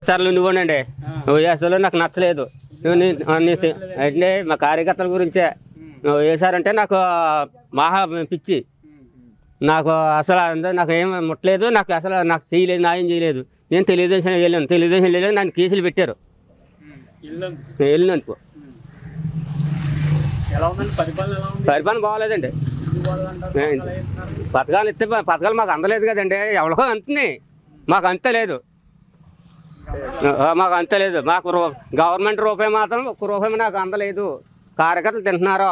సార్లు నువ్వునండి వైఎస్ఆర్లో నాకు నచ్చలేదు నువ్వు నీ- ఆ, నీ- అంటే మా కార్యకర్తల గురించే వైఎస్ఆర్ అంటే నాకు మహా పిచ్చి నాకు అసలు అంద- నాకు ఏం ముట్టలేదు నాకు అసలు నాకు చేయలేదు న్యాయం చేయలేదు నేను తెలుగుదేశం వెళ్ళాను తెలుగుదేశం వెళ్ళలేదు నన్ను కేసులు పెట్టారు వెళ్ళినందుకు ఎలా ఉందండి పరిపాలన ఎలా ఉంది పరిపాలన బాగోలేదండి ఎందుకు బాగాలంటారు? ఏ- పథకాలు వేస్తున్నారు. పథకాలు ఇస్తే ప- పథకాలు మాకు అందలేదు కదండి ఎవరికో అంతున్నాయి మాకు అంత లేదు ఆ, మాకు అంత లేదు మాకు రూ- గవర్నమెంట్ రూపాయి మాత్రం ఒక్క రూపాయి నాకు అందలేదు కార్యకర్తలు తింటున్నారు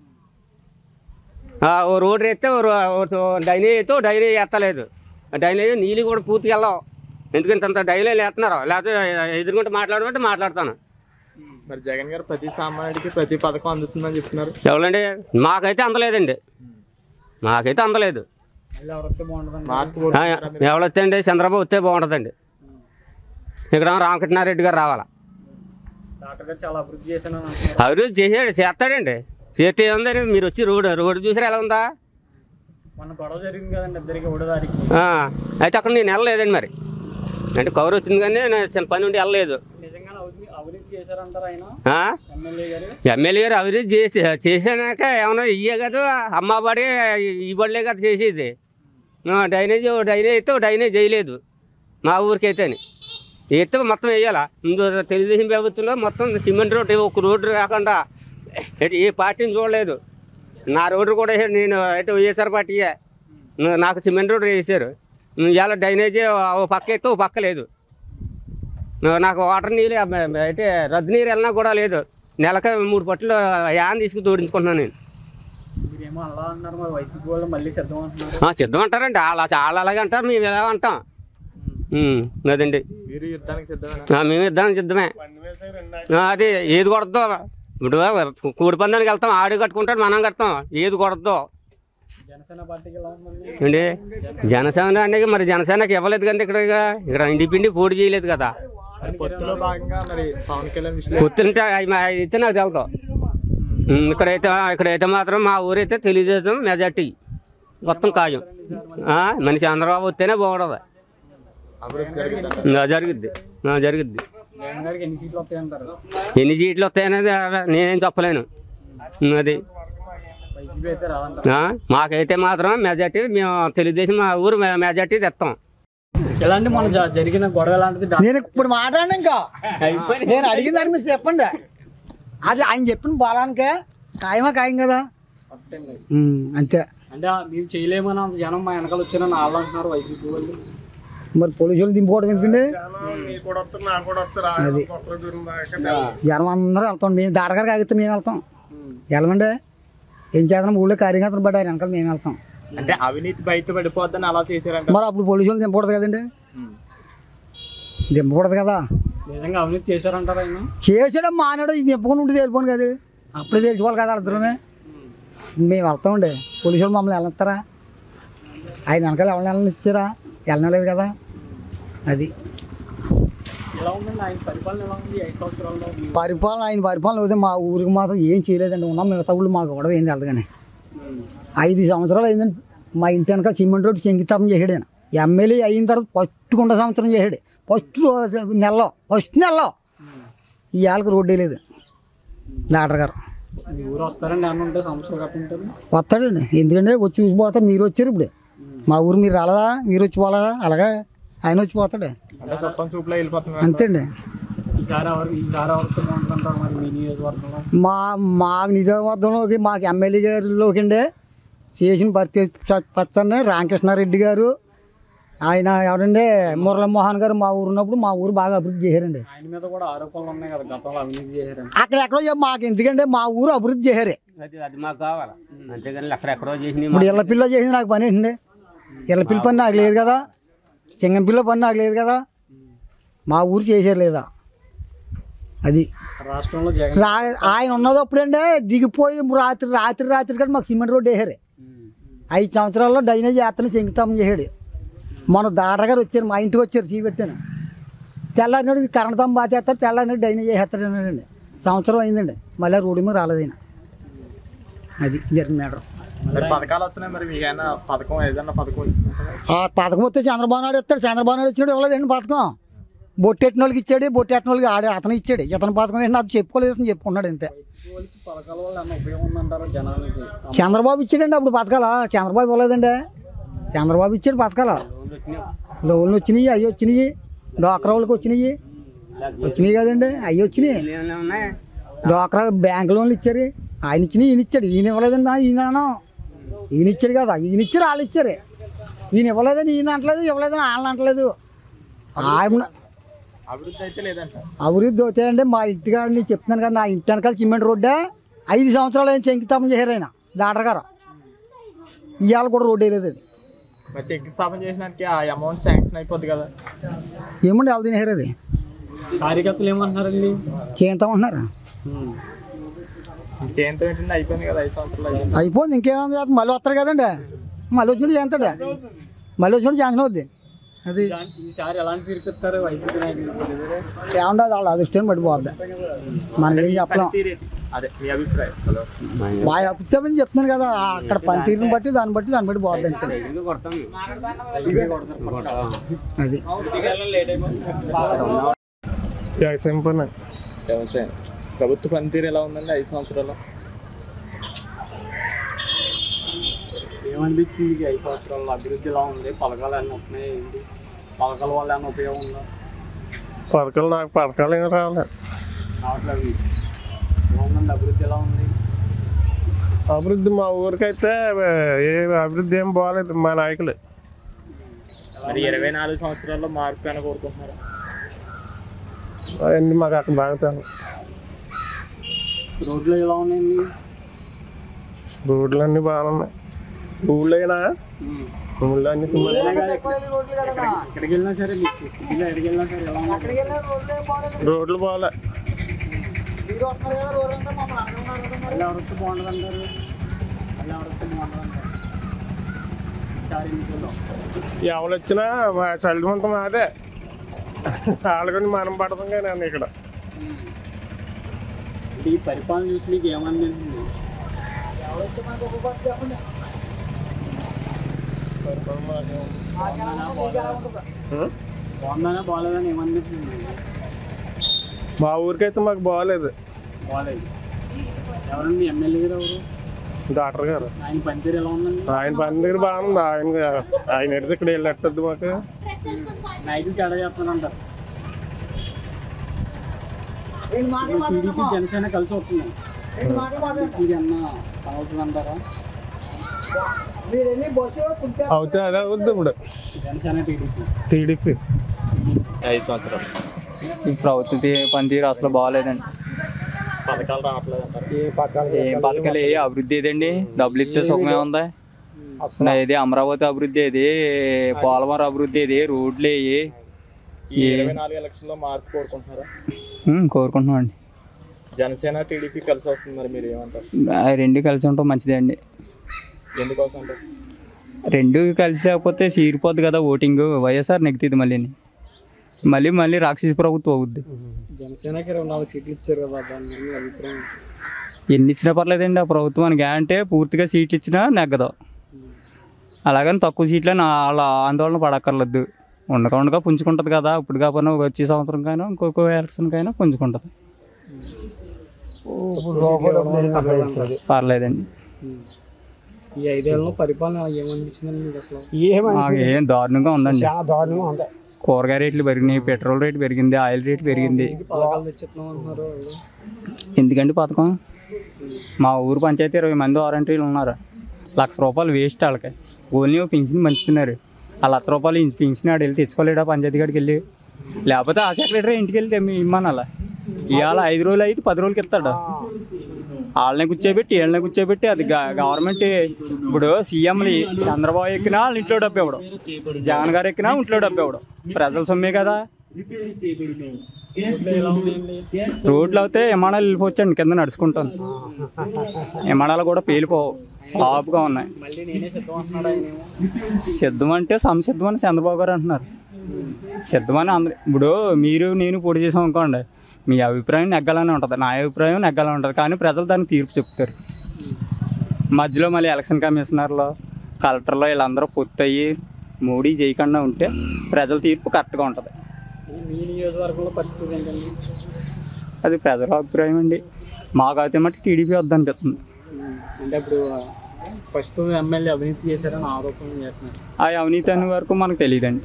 ఆ, ఓ రోడ్డు వేస్తే ఓ రో- ఓ డైలీ అయితే ఓ డైలీ వేస్తలేదు డైలీ నీళ్ళు కూడా పూర్తిగా వెళ్ళవు ఎందుకంటే అంత డైలీ వేస్తున్నారు లేకపోతే ఎదుర్కొంటే మాట్లాడమంటే మాట్లాడతాను మరి జగన్ గారు ప్రతి సామాన్యుడికి ప్రతి పథకం అందుతుందని చెప్తున్నారు ఎవరండి మాకైతే అందలేదండి మాకైతే అందలేదు మళ్ళీ ఎవరు వస్తే బాగుంటుందండి మార్పు ఆ, ఎవరు వస్తే అండి చంద్రబాబు వస్తే బాగుంటుందండి ఇక్కడ రామకృష్ణారెడ్డి గారు రావాలా డాక్టర్ గారు చాలా అభివృద్ధి చేశాను అని అంటున్నారు అభివృద్ధి చేసాడు చేస్తాడండి చేస్తే ఉందని మీరు వచ్చి రోడ్డు రోడ్డు చూసారా ఎలా ఉందా మొన్న గొడవ జరిగింది కదండి ఇద్దరికి ఒకటో తారీఖు ఆ, అయితే అక్కడ నేను వెళ్ళలేదండి మరి అంటే కవర్ వచ్చింది కానీ నేను చిన్న పని ఉండి వెళ్ళలేదు నిజంగా అవినీతి అవినీతి చేశారంటారు ఆయన ఆ? ఎమ్మెల్యే గారు ఎమ్మెల్యే గారు అభివృద్ధి చేసి చేసాక ఏమన్నా ఇయ్యే కదా అమ్మబడి ఈ బడిలే కదా చేసేది ఆ, డ్రైనేజ్ ఓ డ్రైనేజ్ అయితే ఓ డ్రైనేజ్ చేయలేదు మా ఊరికైతే అయితే మొత్తం వేయాలా ముందు తెలుగుదేశం ప్రభుత్వంలో మొత్తం సిమెంట్ రోడ్డు ఒక రోడ్డు కాకుండా ఎటు ఏ పార్టీని చూడలేదు నా రోడ్డు కూడా వేసాడు నేను ఎటు వైఎస్ఆర్ పార్టీయే నా- నాకు సిమెంట్ రోడ్డు వేసారు ఇవాళ డ్రైనేజ్ ఓ పక్క అయితే ఓ పక్క లేదు నాకు వాటర్ నీళ్ళు అయితే రద్దు నీరు వెళ్ళినా కూడా లేదు నెలకి మూడు పట్లు యాన్ తీసుకుని తోడించుకుంటున్నాను నేను మీరేమో అలా అన్నారు మరి వైసీపీ వాళ్ళు మళ్ళీ సిద్ధం అంటున్నారు ఆ, సిద్ధం అంటారండి అలా చాలా అలాగే అంటారు మేము ఎలా అంటాం ఉమ్, అదండి మీరు యుద్ధానికి సిద్ధమేనా ఆ, మేము ఇద్దాం సిద్ధమే ఆ, అది ఏది కొడద్దో ఇప్పుడు కూడి పందానికి వెళ్తాం ఆడు కట్టుకుంటాడు మనం కడతాం ఏది కొడద్దో జనసేన పార్టీకి ఎలా ఉందండి ఏంటి జనసేన అనేది మరి జనసేనకి ఇవ్వలేదు కదా ఇక్కడ ఇక. ఇక్కడ ఇండిపెండి పోటీ చేయలేదు కదా మరి పొత్తులో భాగంగా మరి పవన్ కళ్యాణ్ విశ్లేషణ పొత్తుంటే అవి మా- అయితే నాకు తెలుతాం ఇక్కడైతే ఇక్కడైతే మాత్రం మా ఊరైతే తెలుగుదేశం మెజార్టీ మొత్తం ఖాయం ఆ, మనిషి చంద్రబాబు వస్తేనే బాగుండదు అభివృద్ధి జరిగింది ఆ, జరిగిద్ది ఆ, జరిగిద్ది జగన్ గారికి ఎన్ని సీట్లు వస్తాయంటారు ఎన్ని సీట్లు వస్తాయనేది నేనేం చెప్పలేను ఉమ్, అది వైసీపీ అయితే రాదంటారు ఆ, మాకైతే మాత్రం మెజార్టీ మేము తెలుగుదేశం మా ఊరు మె- మెజార్టీ తెస్తాం ఎలాంటి మొన్న జ- జరిగిన గొడవ ఎలాంటిది డా- నేను ఇప్పుడు మాట్లాడినా ఇంకా నేను అడిగిన దాని మీద చెప్పండి అది ఆయన చెప్పిన బలానికే ఖాయమా ఖాయం కదా ఉమ్, అంతే అంటే ఆ మేము చేయలేమని అంత జనం మా వెనకాల వచ్చారని వాళ్ళు అంటున్నారు వైసీపీ వాళ్ళు మరి పోలీసులు దింపుకోవడం ఎందుకండి అది జనం అందరూ వెళ్తాం మేము దాడగారికి ఆగితే మేము వెళ్తాం వెళ్ళమండి ఏం చేద్దాం ఊళ్ళో కార్యకర్తలు పడ్డారు వెనకాల మేము వెళ్తాం అంటే అవినీతి బయట పడిపోద్దని అలా చేశారంట మరి అప్పుడు పోలీసులు దింపకూడదు కదండి దింపకూడదు కదా నిజంగా అవినీతి చేశారంటారు ఆయన చేసాడు మానాడు ఇది దింపకుండా ఉంటే తెలిపోను కదా అప్పుడే తెలుసుకోవాలి కదా వాళ్ళిద్దరునే మేము వెళ్తామండి పోలీసులు మమ్మల్ని వెళ్ళనిస్తారా ఆయన వెనకాల ఎవరిని వెళ్ళనిచ్చారా వెళ్ళలేదు కదా అది ఎలా ఉందండి ఆయన పరిపాలన ఎలా ఉంది ఐదు సంవత్సరాల్లో మీ- పరిపాలన ఆయన పరిపాలన అయితే మా ఊరికి మాత్రం ఏం చేయలేదండి ఉన్నాం మిగతా ఊళ్ళు మాకు కూడా ఏం తెలదు కానీ ఐదు సంవత్సరాలు అయిందండి మా ఇంటి వెనకాల సిమెంట్ రోడ్డు శంకుస్థాపన చేసాడు ఆయన ఎమ్మెల్యే అయిన తర్వాత ఫస్ట్ కొండ సంవత్సరం చేసాడు ఫస్ట్ నెలలో ఫస్ట్ నెలలో ఈ ఏళ్ళకి రోడ్డే లేదు డాక్టర్ గారు మీ ఊరు వస్తారండి ఏమన్నా ఉంటే సంవత్సరం కట్ట ఉంటుంది వస్తాడండి ఎందుకంటే వచ్చి చూసిపోతారు మీరు వచ్చారు ఇప్పుడు మా ఊరు మీరు రాలేదా మీరు వచ్చి పోలేదా అలాగే ఆయన వచ్చి పోతాడు అంటే సొంతం చూపులో వెళ్ళిపోతున్నారు అంతే అండి ఈసారి ఎవరు ఈసారి ఎవరితో బాగుంటుందంటారు మరి మీ నియోజకవర్గంలో మా మా నిజవర్ధంలోకి మాకు ఎమ్మెల్యే గారిలోకి అండి చేసిన ప్రతి పచ్చని రామకృష్ణారెడ్డి గారు ఆయన ఎవరండి మురళీమోహన్ గారు మా ఊరు ఉన్నప్పుడు మా ఊరు బాగా అభివృద్ధి చేశారండి ఆయన మీద కూడా ఆరోపణలు ఉన్నాయి కదా గతంలో అవినీతి చేశారని అక్కడ ఎక్కడో చెప్ప- మాకు ఎందుకంటే మా ఊరు అభివృద్ధి చేశారే అది అది మాకు కావాలి అంతేగాని ఎక్కడెక్కడో చేసి ఇప్పుడు ఇళ్ళ పిల్ల చేసింది నాకు పని ఏంటండి ఇళ్ళ పిల్ల పని నాకు లేదు కదా చింగం పిల్ల పని నాకు లేదు కదా మా ఊరు చేశారు లేదా అది రాష్ట్రంలో జగన్ రా ఆయన ఉన్నది అప్పుడంటే దిగిపోయి రాత్రి రాత్రి రాత్రి కూడా మాకు సిమెంట్ రోడ్డు వేసారు ఐదు సంవత్సరాల్లో డైనేజ్ యాత్రని శంకుతాపం చేసాడు మన దాటగారు వచ్చారు మా ఇంటికి వచ్చారు చీ పెట్టాను తెల్లారినాడు కరెంట్ తంబ బాతేస్తారు తెల్లారినాడు డైనేజ్ చేసేస్తాడు అన్నాడండి సంవత్సరం అయిందండి మళ్ళీ రోడ్డు మీద రాలేదు ఆయన అది జరిగిన మేడం మరి పథకాలు వస్తున్నాయి మరి మీకు ఏమైనా పథకం ఏదైనా పథకం ఉంటుందా? ఆ పథకం వస్తే చంద్రబాబు నాయుడు ఇస్తాడు చంద్రబాబు నాయుడు వచ్చినాడు ఇవ్వలేదండి పథకం బొట్టెట్టిన వాళ్ళకి ఇచ్చాడు బొట్టెట్టిన వాళ్ళకి ఆడే అతను ఇచ్చాడు ఇతను పథకం ఏంటి అది చెప్పుకోలేదు అతను చెప్పుకున్నాడు అంతే వైసీపీ వాళ్ళకి పథకాల వల్ల ఏమన్నా ఉపయోగం ఉందంటారా జనాలకి చంద్రబాబు ఇచ్చాడండి అప్పుడు పథకాలు చంద్రబాబు ఇవ్వలేదండి చంద్రబాబు ఇచ్చాడు పథకాలు లోన్లు వచ్చినాయి అవి వచ్చినాయి డోక్రా వాళ్ళకి వచ్చినాయి వచ్చినాయి కదండి అవి వచ్చినాయి ఉన్నాయి డోక్రా బ్యాంక్ లోన్లు ఇచ్చారు ఆయన ఇచ్చినాయి ఈయన ఇచ్చాడు ఈయన ఇవ్వలేదండి ఈయన అనం. ఈయన ఇచ్చాడు కదా ఈయన ఇచ్చారు వాళ్ళు ఇచ్చారు ఈయన ఇవ్వలేదని ఈయన అంటలేదు ఇవ్వలేదని వాళ్ళని అంటలేదు ఆయన అభివృద్ధి అయితే లేదంట అభివృద్ధి అవుతాయండి మా ఇంటికాడ నేను చెప్తున్నాను కదా నా ఇంటి వెనకాల సిమెంట్ రోడ్డే ఐదు సంవత్సరాలు ఆయన శంకుస్థాపన చేశారు ఆయన డాక్టర్ గారు ఇవాళ కూడా రోడ్డు వేయలేదు అది మరి శంకుస్థాపన చేసినానికి ఆ అమౌంట్ శాంక్షన్ అయిపోద్ది కదా ఏమండి వాళ్ళు తినేసారు అది కార్యకర్తలు ఏమంటున్నారండి చేస్తామంటున్నారు చేయంతో ఏంటంటే అయిపోయింది కదా ఐదు సంవత్సరాలు అయ్యింది అయిపోయింది ఇంకేముంది అది మళ్ళీ వస్తారు కదండి మళ్ళీ వచ్చినప్పుడు చేస్తాడు మళ్ళీ వచ్చినప్పుడు శాంక్షన్ అవుద్ది అది ఈసారి ఎలాంటి తీర్పిస్తారు వైసీపీ నాయకులు ఏమంటే అది వాళ్ళ అదృష్టం పడిపోద్ది మనకి ఏం చెప్పలేం పనితీరేంటి? అదే మీ అభిప్రాయం హలో మా అభిప్రాయం చెప్తున్నాను కదా అక్కడ పనితీరుని బట్టి దాన్ని బట్టి దాన్ని బట్టి పోద్ది అంతే ఇల్లు కొడతాం అది సింపుల్ వ్యవసాయం ప్రభుత్వ పనితీరు ఎలా ఉందండి ఐదు సంవత్సరాలు ఏమనిపించింది మీకు ఐదు సంవత్సరాల అభివృద్ధి ఎలా ఉంది పథకాలు అన్నీ వస్తున్నాయి ఏంటి పథకాల వల్ల ఏమైనా ఉపయోగం ఉందా పథకాలు నాకు పథకాలు ఏమి రాలేదు రావట్లేదు మీకు. ఎలా ఉందండి అభివృద్ధి ఎలా ఉంది అభివృద్ధి మా ఊరికైతే ఏ అభివృద్ధి ఏం బాగాలేదు మా నాయకులు మరి ఇరవై నాలుగు సంవత్సరాల్లో మార్పు అని కోరుకుంటున్నారు అవన్నీ మాకు అక్కడ బాగా తెలుసు రోడ్లు ఎలా ఉన్నాయండి రోడ్లు అన్నీ బాగున్నాయి ఊళ్ళైనా ఊళ్ళో అన్ని సుమారు ఎక్కడికి వెళ్ళినా సరే మీకు సిటీలో ఎక్కడికి వెళ్ళినా సరే ఎలా ఉంది రోడ్లు బాగాలే మళ్ళీ ఎవరితో బాగుంటుంది అంటారు మళ్ళీ ఎవరితో బాగుంటుంది అంటారు ఈసారి ఎన్నికల్లో ఎవరు వచ్చినా మా చలిమంతం అదే వాళ్ళకొని మనం పడతాం కానీ అన్న ఇక్కడ అంటే ఈ పరిపాలన చూసి మీకు ఏమనిపించింది ఉం? బాగుందనే బాగాలేదని ఏమనిపించింది మా ఊరికైతే మాకు బాగాలేదు బాగాలేదు ఎవరండి ఎమ్మెల్యే గారు ఎవరు డాక్టర్ గారు ఆయన పనితీరు ఎలా ఉందండి ఆయన పని దగ్గర బాగుంది ఆయన ఆయన ఎడితే ఇక్కడ వెళ్ళి ఎట్టద్దు మాకు నాయకులు తేడా చేస్తున్నారంటారు టీడీపీ జనసేన కలిసి వస్తుంది టీడీపీ అన్న అవుతుంది అంటారా అవుతే అదే అవుద్ది ఇప్పుడు జనసేన టీడీపీ టీడీపీ ఐదు సంవత్సరాలు ఈ ప్రభుత్వ తీ- పనితీరు అసలు బాగాలేదండి పథకాలు రావట్లేదు అంటారు ఏం పథకాలు ఏ అభివృద్ధి ఏదండి డబ్బులు ఇస్తే సుఖమే ఉంది అసలు ఏది అమరావతి అభివృద్ధి ఏది పోలవరం అభివృద్ధి ఏది రోడ్లు ఏవి ఈ ఇరవై నాలుగు ఎలక్షన్లో మార్పు కోరుకుంటున్నారా ఉమ్, కోరుకుంటున్నాం అండి జనసేన టీడీపీ కలిసి వస్తుంది మరి మీరు ఏమంటారు ఆ రెండు కలిసి ఉంటాం మంచిదే అండి ఎందుకోసం అంటారు రెండు కలిసి లేకపోతే సీరిపోద్ది కదా ఓటింగ్ వైఎస్ఆర్ నెగ్గుతుంది మళ్ళీ మళ్ళీ మళ్ళీ రాక్షసి ప్రభుత్వం అవుద్ది జనసేనకి ఇరవై నాలుగు సీట్లు ఇచ్చారు కదా దాని మీద మీ అభిప్రాయం ఎన్ని ఇచ్చినా పర్లేదండి ఆ ప్రభుత్వానికి అంటే పూర్తిగా సీట్లు ఇచ్చినా నెగ్గదు అలాగని తక్కువ సీట్లు అని అలా ఆందోళన పడక్కర్లేదు ఉండక ఉండగా పుంజుకుంటుంది కదా ఇప్పుడు కాకపోయినా వచ్చే సంవత్సరం కైనా ఇంకొక ఎలక్షన్ కైనా పుంజుకుంటుంది పర్లేదండి ఈ ఐదేళ్లలో పరిపాలన ఏమనిపించిందండి మీకు అసలు మాకు ఏం దారుణంగా ఉందండి కూరగాయ రేట్లు పెరిగినాయి పెట్రోల్ రేట్ పెరిగింది ఆయిల్ రేట్ పెరిగింది పథకాలు తెచ్చిస్తున్నాం అంటున్నారు వాళ్ళు. ఎందుకండి పథకం మా ఊరు పంచాయతీ ఇరవై మంది వారంటీలు ఉన్నారు లక్ష రూపాయలు వేస్ట్ వాళ్ళకి ఓన్లీ ఒక పింఛన్ పంచుతున్నారు ఆ లక్ష రూపాయలు ఈ పింఛన్ ఆడు వెళ్ళి తెచ్చుకోలేడా పంచాయతీ కాడికి వెళ్ళి లేకపోతే ఆ సెక్రటరీ ఇంటికి వెళ్తే ఇమ్మనాల ఇవాళ ఐదు రోజులు అయితే పది రోజులకి ఇస్తాడు వాళ్ళని కూర్చోబెట్టి వీళ్ళని కూర్చోబెట్టి అది గ- గవర్నమెంట్ ఇప్పుడు సీఎంలు చంద్రబాబు ఎక్కినా వాళ్ళ ఇంట్లో డబ్బు ఇవ్వడం జగన్ గారు ఎక్కినా ఇంట్లో డబ్బు ఇవ్వడం ప్రజల సొమ్మే కదా రోడ్లు అయితే విమానాలు వెళ్ళిపోవచ్చండి కింద నడుచుకుంటాను విమానాలు కూడా పేలిపోవు సాఫ్గా ఉన్నాయి మళ్ళీ నేనే సిద్ధం అంటున్నాడు ఆయన ఏమో సిద్ధం అంటే సంసిద్ధం అని చంద్రబాబు గారు అంటున్నారు సిద్ధం అని అందరు ఇప్పుడు మీరు నేను పోటీ చేసాం అనుకోండి మీ అభిప్రాయం నెగ్గాలని ఉంటుంది నా అభిప్రాయం నెగ్గాలని ఉంటుంది కానీ ప్రజలు దానికి తీర్పు చెప్తారు మధ్యలో మళ్ళీ ఎలక్షన్ కమిషనర్లో కలెక్టర్లో వీళ్ళందరూ పొత్తయ్యి మోడీ చేయకుండా ఉంటే ప్రజల తీర్పు కరెక్ట్గా ఉంటుంది మీ నియోజకవర్గంలో పరిస్థితి ఏంటండి అది ప్రజల అభిప్రాయం అండి మాకైతే మట్టి టీడీపీ వద్దనిపిస్తుంది అంటే ఇప్పుడు ఫస్ట్ ఎమ్మెల్యే అవినీతి చేశారని ఆరోపణలు చేస్తున్నారు ఆ అవినీతి అనే వరకు మనకు తెలియదండి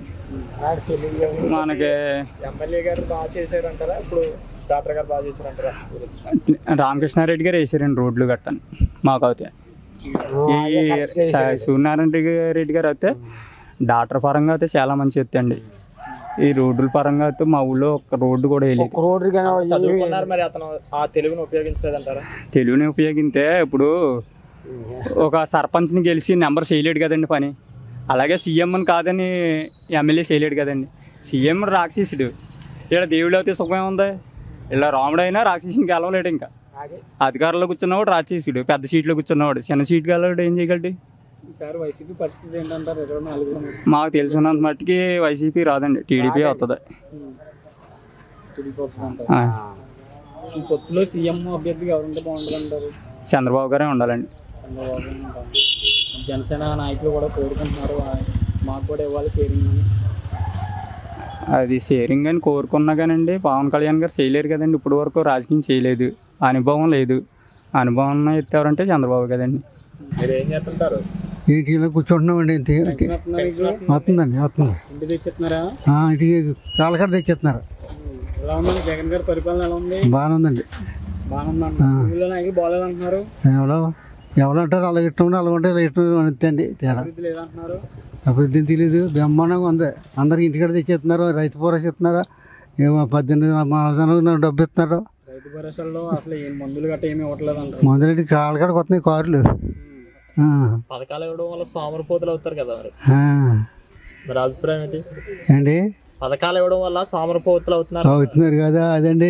మనకి ఎమ్మెల్యే గారు బాగా చేశారంటారా ఇప్పుడు డాక్టర్ గారు బాగా చేశారంటారా రామకృష్ణారెడ్డి గారు వేసారండి రోడ్లు గట్టని మాకైతే ఈ స- సూర్యనారాయణ రెడ్డి రెడ్డి గారు అయితే డాక్టర్ పరంగా అయితే చాలా మంచి వ్యక్తి అండి ఈ రోడ్ల పరంగా అయితే మా ఊళ్ళో ఒక రోడ్డు కూడా వేయలేదు రోడ్డు చదువుకున్నారు మరి అతను ఆ తెలుగుని ఉపయోగించలేదంటారా తెలుగుని ఉపయోగిస్తే ఇప్పుడు ఒక సర్పంచ్ని గెలిచి నెంబర్ చేయలేడు కదండి పని అలాగే సీఎంని కాదని ఎమ్మెల్యే చేయలేడు కదండి సీఎం రాక్షసుడు ఇలా దేవుడు అయితే సుఖమే ఉంది ఇలా రాముడైనా రాక్షసుని గెలవలేడు ఇంకా అధికారంలో కూర్చున్నవాడు రాక్షసుడు పెద్ద సీట్లో కూర్చున్నవాడు చిన్న సీట్ గెలవాడు ఏం చేయగలడు ఈసారి వైసీపీ పరిస్థితి ఏంటంటారు ఇరవై నాలుగులో మాకు తెలిసినంత మట్టుకి వైసీపీ రాదండి టీడీపీ వస్తుంది టీడీపీ వస్తుందంటారు ఆ, ఈ పొత్తులో సీఎం అభ్యర్థిగా ఎవరుంటే బాగుంటుంది అంటారు చంద్రబాబు గారే ఉండాలండి చంద్రబాబు నాయుడు ఉంటారు. జనసేన నాయకులు కూడా కోరుకుంటున్నారు ఆ, మాకు కూడా ఇవ్వాలి షేరింగ్ అని అది షేరింగ్ అని కోరుకున్నా కానండి పవన్ కళ్యాణ్ గారు చేయలేరు కదండి ఇప్పుడు వరకు రాజకీయం చేయలేదు అనుభవం లేదు అనుభవం ఎత్తారంటే చంద్రబాబు కదండి మీరు ఏం చేస్తుంటారు ఇంటిలో కూర్చుంటున్నామండి ఇంటి ఇంటి- వస్తున్నారు మీకు? వస్తుందండి వస్తుంది ఇంటి తెచ్చిస్తున్నారా ఆ, ఇంటికి కాలకడ తెచ్చేస్తున్నారు ఎలా ఉందండి జగన్ గారి పరిపాలన ఎలా ఉంది బాగానే ఉందండి బాగానే ఉందండి ఊళ్ళో నాయకులు బాగాలేదు అంటున్నారు ఎవరో ఎవరు అంటారు అలా ఇష్టం అలా ఉంటే ఇలా ఇష్టం అంతే అండి తేడా అభివృద్ధి లేదంటున్నారు అభివృద్ధి తెలియదు బ్రహ్మాండంగా ఉంది అందరికి ఇంటికాడ తెచ్చేస్తున్నారు రైతు భరోసా ఇస్తున్నారు ఏమో పద్దెనిమిది మాసాలు డబ్బు ఇస్తున్నారు రైతు భరోసాలో అసలు ఏం మందులు గట్ట ఏమి ఇవ్వట్లేదు అంటారు మందులకి కాలకాడకి వస్తున్నాయి కార్లు ఆ, పథకాలు ఇవ్వడం వల్ల సోమరపోతులు అవుతారు కదా మరి ఆ. మరి అభిప్రాయం ఏంటి ఏంటి పథకాలు ఇవ్వడం వల్ల సోమరపోతులు అవుతున్నారు అవుతున్నారు కదా అదండి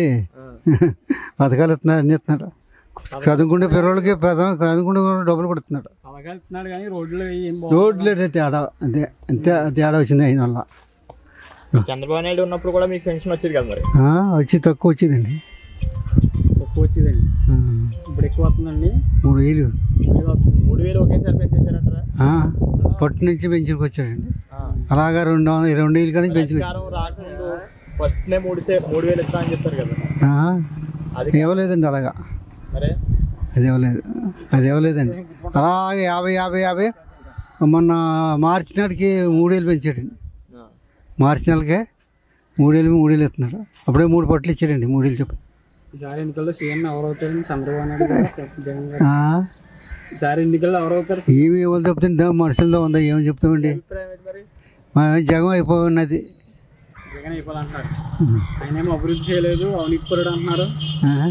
పథకాలు ఇస్తున్నారు అన్ని ఇస్తున్నాడు చదువుకుంటే పిల్లలకి పెద్ద చదువుకుంటే డబ్బులు కొడుతున్నాడు పథకాలు ఇస్తున్నాడు కానీ రోడ్లు ఏం రోడ్లు అయితే తేడా అంతే అంతే తేడా వచ్చింది అయిన వల్ల చంద్రబాబు నాయుడు ఉన్నప్పుడు కూడా మీకు పెన్షన్ వచ్చేది కదా మరి ఆ, వచ్చి తక్కువ వచ్చిందండి తక్కువ వచ్చిందండి ఆ, ఇప్పుడు ఎక్కువ వస్తుందండి మూడు వేలు ఇప్పుడు వస్తుంది. మూడు వేలు ఒకేసారి పెంచేశారంటారా ఆ, పట్టు నుంచి పెంచుకు వచ్చాడండి అలాగా రెండు వందల రెండు వేలు కానీ పెంచుకు అధికారం రాకముందు ఫస్ట్ నే మూడు సే మూడు వేలు ఇస్తా అని చెప్పారు కదా ఆ, అది ఇవ్వలేదండి అలాగా మరి అది ఇవ్వలేదు అది ఇవ్వలేదండి అలాగే యాభై యాభై యాభై మొన్న మార్చి నాటికి మూడేళ్ళు పెంచాడండి ఆ. మార్చి నెలకే మూడేళ్ళు మూడేళ్ళు ఇస్తున్నాడు అప్పుడే మూడు పట్లు ఇచ్చాడండి మూడేళ్ళు చెప్పు ఈసారి ఎన్నికల్లో సీఎం ఎవరు అవుతారని చంద్రబాబు నాయుడు గారు జగన్ గారు ఆ, ఈసారి ఎన్నికల్లో ఎవరు అవుతారు ఏమి ఎవరు చెప్తుంది మనుషుల్లో ఉందా ఏమని చెప్తామండి అభిప్రాయం ఏంటి మరి మా జగం అయిపోయినది జగన్ అయిపోవాలంటున్నారు ఆయన ఏమో అభివృద్ధి చేయలేదు అవినీతి పరుడు అంటున్నారు ఆ,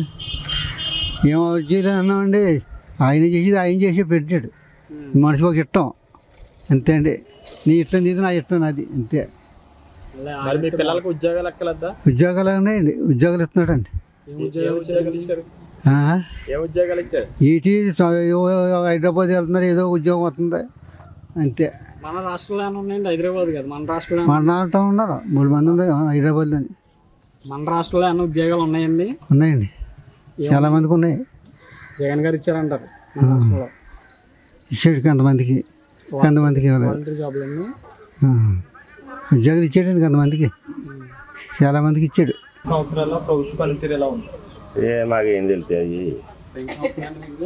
ఏం అభివృద్ధి అన్నామండి ఆయన చేసేది ఆయన చేసి పెట్టాడు మనిషికి ఒక ఇష్టం అంతే అండి నీ ఇష్టం నీది నా ఇష్టం నాది అంతే మళ్ళీ మరి మీ పిల్లలకు ఉద్యోగాలు ఎక్కలేదా ఉద్యోగాలు ఉన్నాయండి ఉద్యోగాలు ఇస్తున్నాడండి ఏం ఉద్యోగాలు ఉద్యోగాలు ఇచ్చారు ఆ, ఏ ఉద్యోగాలు ఇచ్చారు ఈటీ స- ఏవో హైదరాబాద్ వెళ్తున్నారు ఏదో ఉద్యోగం వస్తుంది అంతే మన రాష్ట్రంలో ఏమైనా ఉన్నాయండి హైదరాబాద్ కదా మన రాష్ట్రంలో మన నాట ఉన్నారు మూడు మంది ఉన్నారు హైదరాబాద్లో మన రాష్ట్రంలో ఏమైనా ఉద్యోగాలు ఉన్నాయండి ఉన్నాయండి చాలా మందికి ఉన్నాయి జగన్ గారు ఇచ్చారంటారు మన రాష్ట్రంలో ఇచ్చాడు కొంతమందికి కొంతమందికి ఇవ్వలేదు వాలంటీర్ జాబ్లు అన్ని ఆ. ఉద్యోగాలు ఇచ్చాడండి కొంతమందికి చాలా మందికి ఇచ్చాడు సంవత్సరాల్లో ప్రభుత్వ పనితీరు ఎలా ఉంది ఏ మాకేం తెలుస్తాయి పెన్షన్ వస్తున్నాయండి మీకు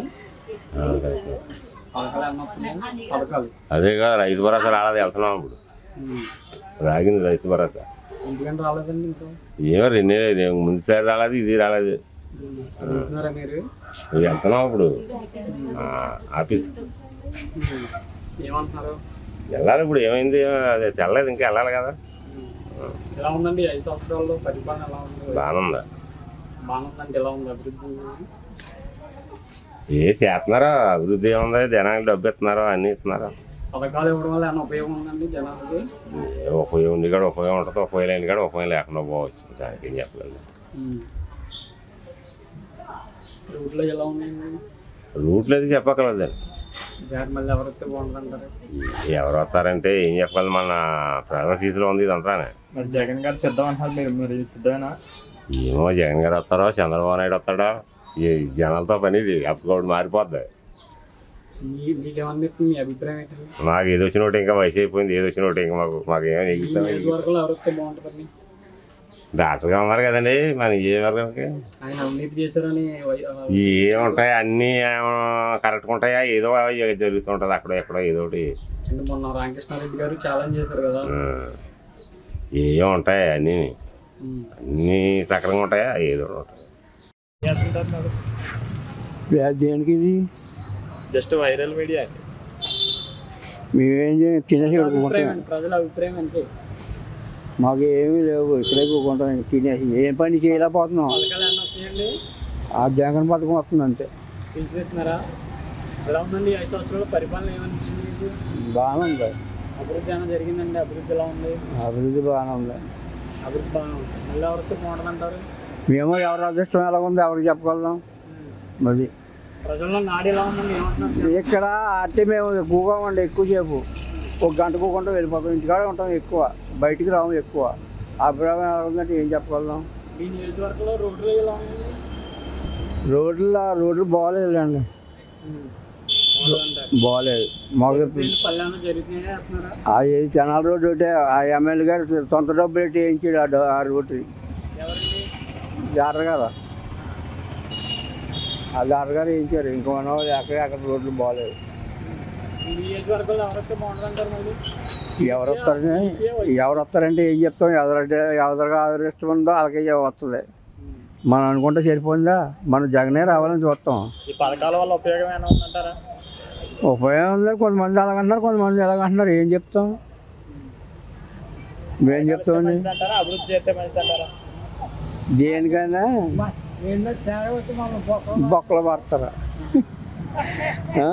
పథకాలు ఏమైనా వస్తున్నాయి పథకాలు అదేగా రైతు భరోసా రాలేదు వెళ్తున్నాం ఇప్పుడు రాగింది రైతు భరోసా ఎందుకంటే రాలేదండి ఇంకా ఏమో రెండే నేను ముందుసారి రాలేదు ఇది రాలేదు అడుగుతున్నారా మీరు నువ్వు వెళ్తున్నావు ఇప్పుడు ఆ, ఆఫీస్ ఏమంటున్నారు వెళ్ళాలి ఇప్పుడు ఏమైంది అదే తెల్లలేదు ఇంకా వెళ్ళాలి కదా ఎలా ఉందండి ఈ ఐదు సంవత్సరాల్లో పరిపాలన ఎలా ఉంది బాగానే ఉంది బాగానే ఉందంటే ఎలా ఉంది అభివృద్ధి ఏ చేస్తున్నారో అభివృద్ధి ఏముంది జనానికి డబ్బు ఇస్తున్నారు అన్నీ ఇస్తున్నారు పథకాలు ఇవ్వడం వల్ల ఏమైనా ఉపయోగం ఉందండి జనాలకి ఏ ఉపయోగం ఉంది కూడా ఉపయోగం ఉంటుంది ఉపయోగం లేని కూడా ఉపయోగం లేకుండా పోవచ్చు దానికి ఏం చెప్పలేదు రూట్లో ఎలా ఉన్నాయండి రూట్లు అయితే చెప్పక్కర్లేదండి ఈసారి మళ్ళీ ఎవరైతే బాగుంటుందంటారు ఎవరు వస్తారంటే ఏం చెప్పగలదు మన ప్రధాన స్థితిలో ఉంది ఇదంతా మరి జగన్ గారు సిద్ధం అంటున్నారు మీరు మరి సిద్ధమేనా ఏమో జగన్ గారు వస్తారో చంద్రబాబు నాయుడు వస్తాడో ఈ జనాలతో పని ఇది అప్పుడు మారిపోద్ది మీ మీకేమనిపిస్తుంది మీ అభిప్రాయం ఏంటండి నాకు ఏది వచ్చిన ఒకటి ఇంకా వయసు అయిపోయింది ఏది వచ్చిన ఒకటి ఇంకా మాకు మాకు ఏమైనా ఈ ఎగుతామో నియోజకవర్గంలో ఎవరైతే బాగుంటుందండి డాక్టర్గా ఉన్నారు కదండి మన ఏ వర్గానికి ఆయన అవినీతి చేశారని వై- ఆ, ఏముంటాయి అన్నీ ఏమో కరెక్ట్గా ఉంటాయా ఏదో జరుగుతుంటుంది అక్కడ ఎక్కడో ఏదో ఒకటి అంటే మొన్న రామకృష్ణారెడ్డి గారు ఛాలెంజ్ చేశారు కదా ఆ. ఏమో ఉంటాయి అన్నీ ఉమ్. అన్నీ సక్రంగా ఉంటాయా ఏదో ఒకటి ఉంటాయి దేనికి ఇది జస్ట్ వైరల్ మీడియా అండి మేమేం చేయం తినేసి అభిప్రాయం ఏంటి? ప్రజల అభిప్రాయం అంతే మాకు ఏమీ లేవు ఇక్కడే కూకుంటాం తినేసి ఏం పని చేయలేకపోతున్నాం పథకాలు ఏమన్నా వస్తాయండి ఆ జగన్ పథకం వస్తుంది అంతే పిలిచిపెట్టినారా ఎలా ఉందండి ఈ ఐదు సంవత్సరాల పరిపాలన ఏమనిపించింది మీకు బాగానే ఉంది అభివృద్ధి ఏమైనా జరిగిందండి అభివృద్ధి ఎలా ఉంది అభివృద్ధి బాగానే ఉంది అభివృద్ధి బాగా ఉంది మళ్ళీ ఎవరితో బాగుంటుందంటారు మేము ఎవరి అదృష్టం ఎలా ఉంది ఎవరికి చెప్పగలుగుతాం మరి ప్రజల్లో నాడు ఎలా ఉందండి ఏమంటున్నారు ఇక్కడ అంటే మేము ఎక్కువగా ఉండే ఎక్కువసేపు ఒక గంట కూకుండా వెళ్ళిపోతాం ఇంటికాడ ఉంటాం ఎక్కువ బయటికి రాము ఎక్కువ అభిప్రాయం ఎలా ఉందంటే ఏం చెప్పగలుగుతాం మీ నియోజకవర్గంలో రోడ్లు ఎలా ఉంది రోడ్లు రోడ్లు బాగోలేదులేండి బాగుందంటారు బాగోలేదు మాకు పల్లెల్లో జరుగుతున్నాయా అంటున్నారా ఆ ఏది తెనాలి రోడ్డు ఒకటే ఆ ఎమ్మెల్యే గారు సొంత డబ్బులు పెట్టి వేయించాడు ఆ డో- ఆ రోడ్డు ఎవరండి జాతర కదా ఆ జాతర గారు వేయించారు ఇంకో మనం ఎక్కడ అక్కడ రోడ్లు బాగోలేదు మీ నియోజకవర్గంలో ఎవరైతే బాగుంటుందంటారు మళ్ళీ ఎవరు వస్తారని ఎవరు వస్తారంటే ఏం చెప్తాం ఎవరంటే ఎవరికి అదృష్టం ఉందో వాళ్ళకి వస్తుంది మనం అనుకుంటే సరిపోయిందా మనం జగనే రావాలని చూస్తాం ఈ పథకాల వల్ల ఉపయోగం ఏమైనా ఉందంటారా ఉపయోగం ఉంది కొంతమంది అలాగంటున్నారు కొంతమంది ఎలాగంటున్నారు ఏం చెప్తాం మేం చెప్తామండి అంటారా అభివృద్ధి చేస్తే మంచిది అంటారా దేనికైనా బొక్కలు పడతారా ఆ?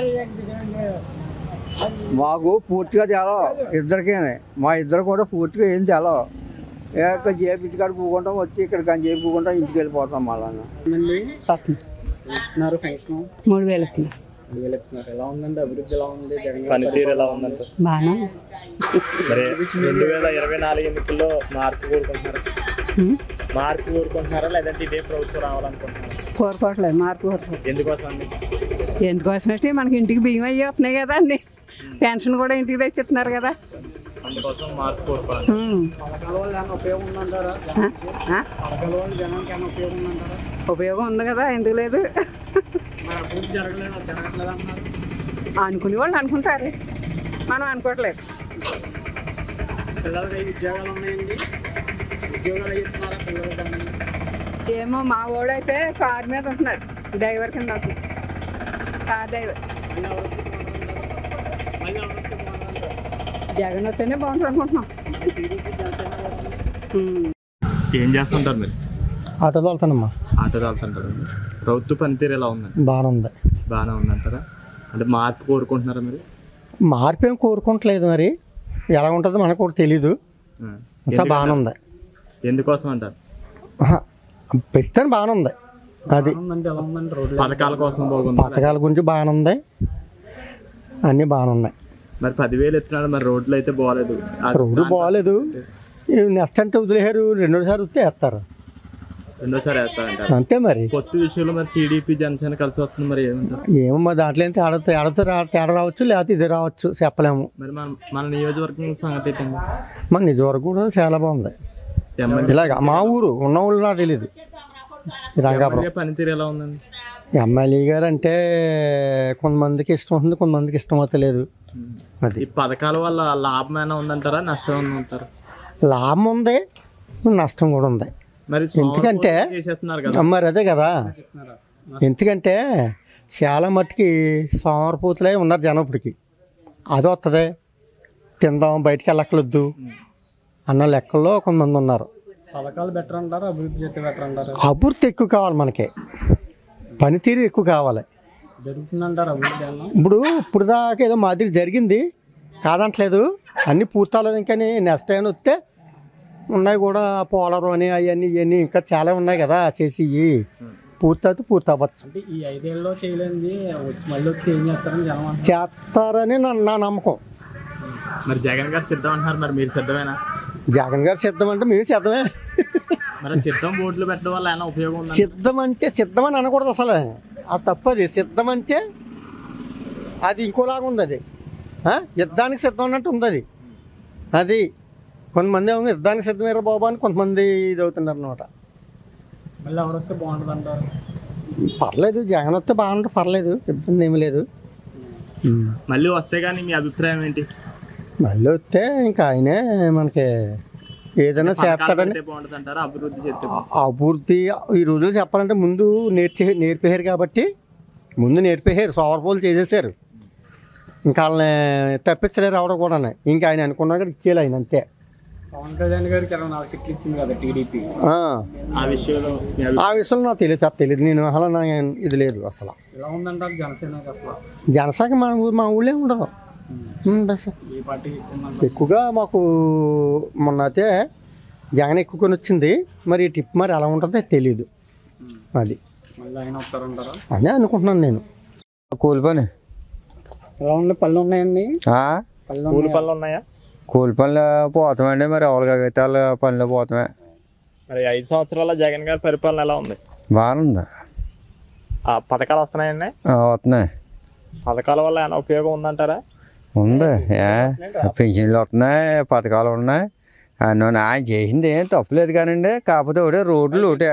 మాకు పూర్తిగా చాలా ఇద్దరికే మా ఇద్దరు కూడా పూర్తిగా ఏం తెలవు ఇక్కడ జేబు ఇంటికాడ పూకుంటాం వచ్చి ఇక్కడ కానీ జేబు పూకుంటాం ఇంటికి వెళ్ళిపోతాం మళ్ళా ఇస్తున్నారు పెన్షన్ మూడు వేలు వస్తుంది మూడు వేలు ఇస్తున్నారు ఎలా ఉందండి అభివృద్ధి ఎలా ఉంది జగన్ గారి పనితీరు ఎలా ఉందంటారు బాగా మరి రెండు వేల ఇరవై నాలుగు ఎన్నికల్లో మార్పు కోరుకుంటున్నారా మార్పు కోరుకుంటున్నారా లేదంటే ఇదే ప్రభుత్వం రావాలనుకుంటున్నారా కోరుకోవట్లేదు మార్పు కోరుకోవట్లేదు ఎందుకోసం అండి ఎందుకోసం అంటే మనకి ఇంటికి బియ్యం అయ్యి వస్తున్నాయి కదా అండి పెన్షన్ కూడా ఇంటికి తెచ్చిస్తున్నారు కదా అందుకోసం మార్పు కోరుకోవాలి ఉమ్. పథకాల వల్ల ఏమైనా ఉపయోగం ఉందంటారా ఆ? ఆ? పథకాల వల్ల జనానికి ఏమైనా ఉపయోగం ఉందంటారా ఉపయోగం ఉంది కదా ఎందుకు లేదు మరి అభివృద్ధి జరగలేదు జరగట్లేదు అంటున్నారు అనుకునే వాళ్ళు అనుకుంటారు మనం అనుకోవట్లేదు పిల్లలకి అయ్యి ఉద్యోగాలు ఉన్నాయండి ఉద్యోగాలు అయ్యి ఇస్తున్నారా పిల్లలకి కానీ ఏమో మా వాడైతే కారు మీద ఉంటున్నాడు డ్రైవర్ కింద ఉంటున్నాడు కార్ డ్రైవర్ మళ్ళీ ఎవరికి బాగుంటుందంటారు మళ్ళీ ఎవరికి బాగుంటుందంటారు జగన్ వస్తేనే బాగుంటుంది అనుకుంటున్నాం టీడీపీ జనసేన గారు ఉమ్. ఏం చేస్తుంటారు మీరు ఆటో తోలుతానమ్మా ఆటో తాగుతుంటారు ప్రభుత్వ పనితీరు ఎలా ఉందండి బాగానే ఉంది బాగానే ఉందంటారా అంటే మార్పు కోరుకుంటున్నారా మీరు మార్పు ఏం కోరుకోవట్లేదు మరి ఎలా ఉంటుందో మనకు కూడా తెలీదు ఆ. ఇంకా బాగానే ఉంది ఎందుకోసం అంటారు ప్రస్తుతం బాగానే ఉంది అది ఉందంటే ఎలా ఉందంటే రోడ్లు పథకాల కోసం బాగుంది పథకాల గురించి బాగానే ఉంది అన్నీ బాగానే ఉన్నాయి మరి పదివేలు ఎత్తున్నాడు మరి రోడ్లు అయితే బాగాలేదు అది రోడ్డు బాగాలేదు నెక్స్ట్ అంటే వదిలేశారు రెండోసారి వస్తే వేస్తారు రెండోసారి వేస్తారంటారు అంతే మరి కొత్త విషయంలో మరి టీడీపీ జనసేన కలిసి వస్తుంది మరి ఏమంటారు ఏమో మరి దాంట్లో ఏం తేడా తేడా రా- తేడా రావచ్చు లేకపోతే ఇది రావచ్చు చెప్పలేము మరి మన మన నియోజకవర్గం సంగతి ఏంటండి మన నిజ వరకు కూడా చాలా బాగుంది ఎమ్మెల్యే ఇలాగ మా ఊరు ఉన్న ఊళ్ళు నాకు తెలియదు రంగాపురం ఎమ్మెల్యే పనితీరు ఎలా ఉందండి ఎమ్మెల్యే గారు అంటే కొంతమందికి ఇష్టం ఉంటుంది కొంతమందికి ఇష్టం అవుతలేదు అది ఈ పథకాల వల్ల లాభం ఏమైనా ఉందంటారా నష్టం ఏమైనా ఉంటారా లాభం ఉంది నష్టం కూడా ఉంది మరి ఎందుకంటే సోమవారం చేసేస్తున్నారు కదా మరి అదే కదా ఎందుకంటే చాలా మట్టుకి సోమరపోతులే ఉన్నారు జనం ఇప్పటికి అది వస్తుంది తిందాం బయటికి వెళ్ళక్కలొద్దు అన్న లెక్కల్లో కొంతమంది ఉన్నారు పథకాలు బెటర్ అంటారా అభివృద్ధి చేస్తే బెటర్ అంటారా అభివృద్ధి ఎక్కువ కావాలి మనకి పనితీరు ఎక్కువ కావాలి జరుగుతుందంటారా అభివృద్ధి ఏమన్నా ఇప్పుడు ఇప్పుడు దాకా ఏదో మాదిరి జరిగింది కాదంటలేదు అన్నీ పూర్తవలేదు ఇంకా నెక్స్ట్ టైం వస్తే ఉన్నాయి కూడా పోలవరం అని అవన్నీ ఇవన్నీ ఇంకా చాలా ఉన్నాయి కదా చేసి పూర్తయితే పూర్తి అవ్వచ్చు అంటే ఈ ఐదేళ్ళలో చేయలేనిది వచ్చి- మళ్ళీ వచ్చి ఏం చేస్తారని జనం అంటున్నారు. చేస్తారని నా నా నమ్మకం మరి జగన్ గారు సిద్ధం అంటున్నారు మరి మీరు సిద్ధమేనా జగన్ గారు సిద్ధం అంటే మేము సిద్ధమే మరి సిద్ధం బోర్డులు పెట్టడం వల్ల ఏమైనా ఉపయోగం ఉందా సిద్ధం అంటే సిద్ధం అని అనకూడదు అసలు అది తప్పది సిద్ధం అంటే అది ఇంకోలాగా ఉంది అది ఆ? యుద్ధానికి సిద్ధం అన్నట్టు ఉంది అది అది కొంతమంది ఏమో యుద్ధానికి సిద్ధమయ్యారు బాబు అని కొంతమంది ఇది అవుతున్నారు అనమాట మళ్ళీ ఎవరు వస్తే బాగుంటుంది అంటారు పర్లేదు జగన్ వస్తే బాగుంటుంది పర్లేదు ఇబ్బంది ఏమీ లేదు ఉమ్. మళ్ళీ వస్తే కానీ మీ అభిప్రాయం ఏంటి మళ్ళీ వస్తే ఇంకా ఆయనే మనకి ఏదైనా చేస్తాడని పథకాలు బాగుంటుంది అంటారా అభివృద్ధి చేస్తే అభివృద్ధి ఈ రోజుల్లో చెప్పాలంటే ముందు నేర్చే నేర్పేశారు కాబట్టి ముందు నేర్పేశారు సోమరపోలు చేసేసారు ఇంకా వాళ్ళని తప్పించలేరు అవడం కూడా ఇంకా ఆయన అనుకున్నా కూడా ఇచ్చేయాలి ఆయన అంతే పవన్ కళ్యాణ్ గారికి ఇరవై నాలుగు సీట్లు ఇచ్చింది కదా టీడీపీ ఆ. ఆ విషయంలో మీ ఆ విషయంలో నాకు తెలియదు తప్ప తెలియదు నేను అసలు నా ఇది లేదు అసలు ఎలా ఉందంటారు జనసేనకి అసలు జనశాఖ మా ఊరు మా ఊళ్ళో ఉండదు ఉమ్, బస్ ఏ పార్టీ ఎక్కువ ఉందంటారు ఎక్కువగా మాకు మొన్న అయితే జగన్ ఎక్కువకొని వచ్చింది మరి ఈ టిప్ మరి ఎలా ఉంటుందో తెలియదు అది మళ్ళీ ఆయన వస్తారంటారా అదే అనుకుంటున్నాను నేను కూలి పని ఎలా ఉంది పళ్ళు ఉన్నాయండి ఆ? పళ్ళు కూలి ఉన్నాయా? పనులు ఉన్నాయా కూలి పనులు పోతామండి మరి ఎవరికైతే వాళ్ళ పనిలో పోతామే మరి ఐదు సంవత్సరాల జగన్ గారి పరిపాలన ఎలా ఉంది బాగుంది ఆ పథకాలు వస్తున్నాయండి ఆ, వస్తున్నాయి పథకాల వల్ల ఏమైనా ఉపయోగం ఉందంటారా ఉంది ఏ పెన్షన్లు వస్తున్నాయి పథకాలు ఉన్నాయి అన్నీ ఉన్నాయి. ఆయన చేసింది ఏం తప్పులేదు కానండి కాకపోతే ఒకటే రోడ్లు ఒకటే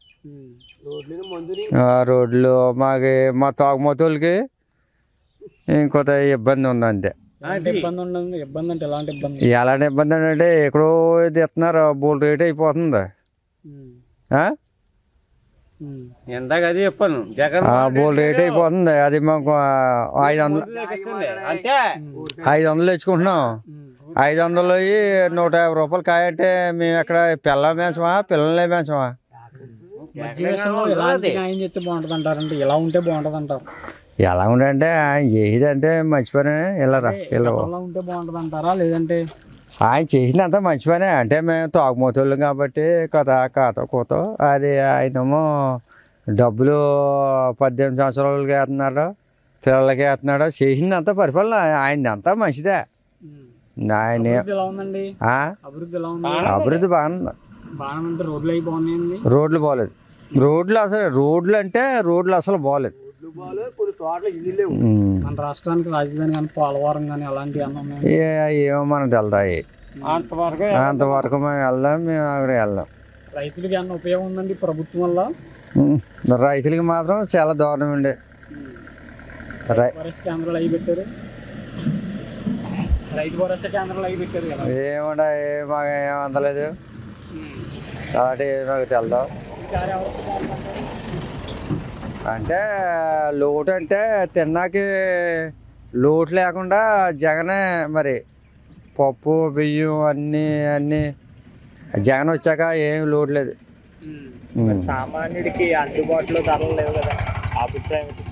ఆ, రోడ్లు మాకు మా తాగుమతోళ్ళకి ఇంకొంత ఇబ్బంది ఉంది అంతే ఎలాంటి ఇబ్బంది ఉండదు ఇబ్బంది అంటే ఎలాంటి ఇబ్బంది ఎలాంటి ఇబ్బంది అంటే ఎక్కడో ఇది ఇస్తున్నారు బోల్ రేట్ అయిపోతుంది ఆ? ఎందాక అది చెప్పాను జగన్ ఆ బోల్ రేట్ అయిపోతుంది అది మాకు ఆ, ఐదు వందలు అంటే ఐదు వందలు తెచ్చుకుంటున్నాం ఐదు వందలు అయ్యి నూట యాభై రూపాయలు కాయ అంటే మేము ఎక్కడ పిల్లలు పెంచమా పిల్లలే పెంచమా మధ్య విషయంలో ఎలాంటి న్యాయం చేస్తే బాగుంటుంది అంటారంటే ఎలా ఉంటే బాగుంటుంది అంటారు ఎలా ఉండంటే ఆయన చేసేదంటే మంచి పని వెళ్ళరా వెళ్ళ ఎలా ఉంటే బాగుంటుంది అంటారా లేదంటే ఆయన చేసినంత మంచి పనే అంటే మేము తాగుమోతోళ్ళం కాబట్టి కథ కథ కూత అది ఆయనేమో డబ్బులు పద్దెనిమిది సంవత్సరాలకి వేస్తున్నాడు పిల్లలకి వేస్తున్నాడు చేసిందంతా పరిపాలన ఆయనది అంతా మంచిదే ఆయన అభివృద్ధి ఎలా ఉందండి ఆ? అభివృద్ధి ఎలా ఉంది అభివృద్ధి బాగుంది బాగానే ఉంటే రోడ్లు అవి బాగున్నాయండి రోడ్లు బాగలేదు రోడ్లు అసలు రోడ్లు అంటే రోడ్లు అసలు బాగలేదు ఉమ్. మన రాష్ట్రానికి రాజధాని కానీ పోలవరం కానీ అలాంటివి అన్నీ ఉన్నాయి ఏ- ఏమో మనకు వెళ్తాయి అంతవరకు అంతవరకు మేము వెళ్దాం మేము అక్కడ వెళ్దాం రైతులకి ఏమన్నా ఉపయోగం ఉందండి ఈ ప్రభుత్వం వల్ల ఉమ్. రైతులకి మాత్రం చాలా దారుణం అండి రై భరోసా కేంద్రాలు అవి పెట్టారు రైతు భరోసా కేంద్రాలు అవి పెట్టారు కదా ఏముండ మాకు ఏం అందలేదు కాబట్టి మాకు తెల్దాం ఈసారి ఎవరికి బాగుందంటారు? అంటే లోటు అంటే తిన్నాకి లోటు లేకుండా జగనే మరి పప్పు బియ్యం అన్నీ అన్నీ జగన్ వచ్చాక ఏం లోటు లేదు ఉమ్. సామాన్యుడికి అందుబాటులో ధరలు లేవు కదా ఆ అభిప్రాయం ఏంటి?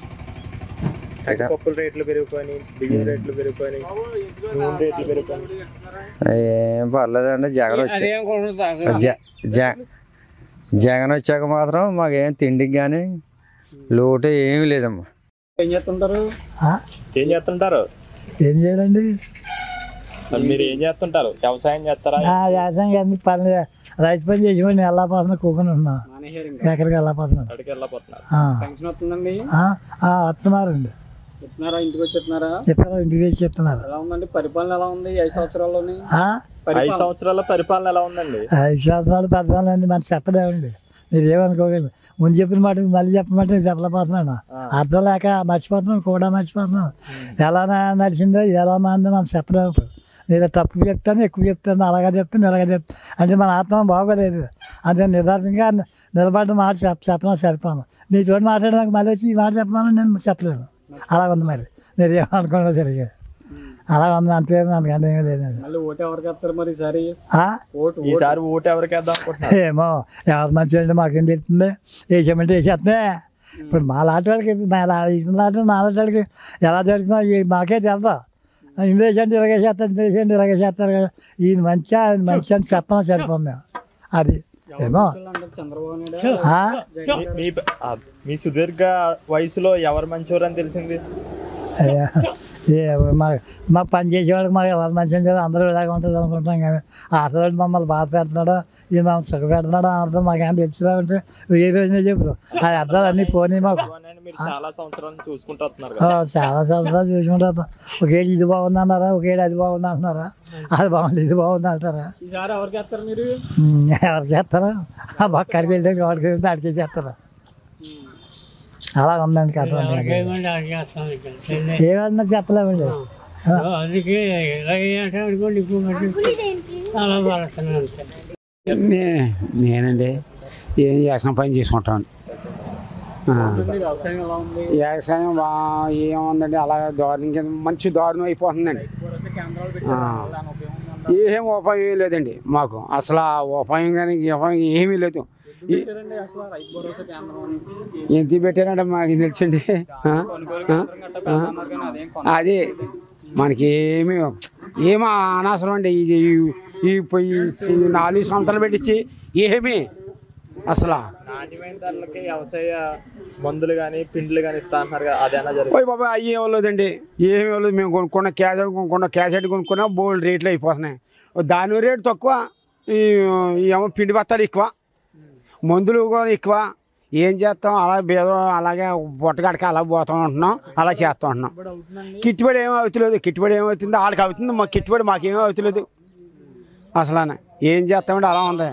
అయితే పప్పుల రేట్లు పెరిగిపోయి బియ్యం రేట్లు పెరిగిపోయి నూనె రేట్లు పెరిగిపోయి ఏం పర్లేదండి జగన్ వచ్చా జ- జ- జగన్ వచ్చాక మాత్రం మాకేం తిండికి కానీ లోటు ఏమీ లేదమ్మా ఏం చేస్తుంటారు ఏం చేస్తుంటారు ఏం చేయాలండి మరి మీరు ఏం చేస్తుంటారు వ్యవసాయం చేస్తారా వ్యవసాయం అన్ని పని రైతు పని చేసి నేను వెళ్ళకపోతున్నా కూకొని ఉన్నా మానేశారు ఇంకా ఎక్కడికి వెళ్ళకపోతున్నాను అక్కడికి వెళ్ళిపోతున్నారు ఆ, పెన్షన్ వస్తుందండి ఆ, ఆ, వస్తున్నారండి చెప్తున్నారా ఇంటికి వచ్చి చెప్తున్నారా చెప్పారు ఇంటికి వేసి చెప్తున్నారు ఎలా ఉందండి పరిపాలన ఎలా ఉంది ఈ ఐదు సంవత్సరాల్లోని ఆ, ఐదు పరిపాలన సంవత్సరాల పరిపాలన ఎలా ఉందండి ఐదు సంవత్సరాలు పెద్దవాళ్ళండి మనకు చెప్పలేమండి మీరు ఏమనుకోకండి ముందు చెప్పిన మాట మళ్ళీ చెప్పమంటే నేను చెప్పలేకపోతున్నాను అర్థం లేక మర్చిపోతున్నాను కూడా మర్చిపోతున్నాను ఎలా నా- నడిచిందో ఎలా మాందో మనం చెప్పలేము ఇప్పుడు. నేను తప్పు చెప్తాను ఎక్కువ చెప్తాను అలాగా చెప్తాను ఇలాగా చెప్తాను అంటే మన ఆత్మ బాగోలేదు అదే నిదానంగా నిలబడిన మాట చెప్ చెప్పడం సరిపోను నీ చోటు మాట్లాడడానికి మళ్ళీ వచ్చి ఈ మాట చెప్పమని నేను చెప్పలేను అలా ఉంది మరి మీరు ఏమనుకున్నా జరిగే అలా ఉంది అంటే మనకంటే ఏమీ లేదు మళ్ళీ ఓటు ఎవరికి వేస్తారు మరి ఈసారి ఆ? ఓటు ఓటు ఈసారి ఓటు ఎవరికి వేద్దాం అనుకుంటున్నారు ఏమో ఎవరు మంచి అంటే మాకేం తెలుస్తుంది వేసామంటే వేసేస్తే ఇప్పుడు మా లాంటి వాళ్ళకి మా లా- ఇతని లాంటి నా లాంటి వాళ్ళకి ఎలా జరుగుతుందో ఈ మాకే తెలుదా ఇంగ్లీష్ అంటే ఇలాగే చేస్తారు ఇంగ్లీష్ అంటే ఇలాగే చేస్తారు కదా ఈయన మంచి ఆయన మంచి అని చెప్పడం సరిపోం మేము అది ఏమో అంటారు చంద్రబాబు నాయుడు ఆ? మీ- మీ ఆ, మీ సుదీర్ఘ వయసులో ఎవరు మంచోరు అని తెలిసింది ఏ మా మా పని చేసేవాళ్ళకి మాకు ఎవరు మంచి అంటే అందరూ ఇలాగ ఉంటుంది అనుకుంటాం కానీ అసలు మమ్మల్ని బాధ పెడుతున్నాడో ఇది మమ్మల్ని సుఖ పెడుతున్నాడో అర్థం మాకేం తెలుసుదా అంటే ఏ రోజునే చెప్పు ఆ అర్థాలు అన్నీ పోనీ మాకు అని మీరు చాలా సంవత్సరాల నుంచి చూసుకుంటూ వస్తున్నారు ఆ, కదా చాలా సంవత్సరాలు చూసుకుంటారు ఒకేడు ఇది బాగుంది అన్నారా ఒకేడు అది బాగుంది అంటున్నారా అది బాగుంది ఇది బాగుంది అంటారా ఈసారి ఎవరికి వేస్తారు మీరు ఉమ్, ఎవరు చేస్తారా ఆ బక్కడికి వెళ్తే వాడికి వెళ్తే అడిగే చేస్తారా అలా ఉందండి కథ ఏమన్నా చెప్పలేమండి ఆ. అందుకే అంటే అనుకోండి ఇప్పుడు అలా పడుతున్నాను అంతే నే- నేనండి ఏం చేసిన పని చేసుకుంటాను ఆ. ఉంటుంది వ్యవసాయం ఎలా ఉంది వ్యవసాయం బా ఏముందండి అలా దారుణం కింద మంచి దారుణం అయిపోతుందండి భరోసా కేంద్రాలు ఆ. పెట్టారు దాని ఉపయోగం ఉందా? ఏం ఉపాయం ఏం లేదండి మాకు అసలు ఆ ఉపాయం కానీ ఉపాయం ఏమీ లేదు ఈ- పెట్టారండి అసలు రైతు భరోసా కేంద్రం అని ఎంత పెట్టారంటే మాకు తెలిసండి ఆ? ఆ? ఆ? అదే మనకి ఏమి ఏమో అనవసరం అండి ఈ ఈ- ఈ ఈ- ఈ నాలుగు సంవత్సరాలు పెట్టించి ఏమీ అసలు నాణ్యమైన ధరలకి వ్యవసాయ మందులు కానీ పిండ్లు కానీ ఇస్తా అంటున్నారు కదా అదేనా జరుగుతుంది పోయి బాబా అయ్యి ఇవ్వలేదండి ఏమి ఇవ్వలేదు మేము కొనుక్కున్న క్యాసెట్ కొనుక్కున్న క్యాసెట్ కొనుక్కున్నా బోల్డ్ రేట్లు అయిపోతున్నాయి దాని రేటు తక్కువ ఈ ఈ ఏమో పిండి బత్తాలు ఎక్కువ మందులు కూడా ఎక్కువ ఏం చేస్తాం అలా బేద అలాగే బొట్టగడక అలా పోతూ ఉంటున్నాం అలా చేస్తూ ఉంటున్నాం కిట్టుబడి ఏమీ అవుతలేదు కిట్టుబడి ఏమవుతుందో వాళ్ళకి అవుతుంది మా కిట్టుబడి మాకేమీ అవుతలేదు అసలు ఏం చేస్తామండి అలా ఉంది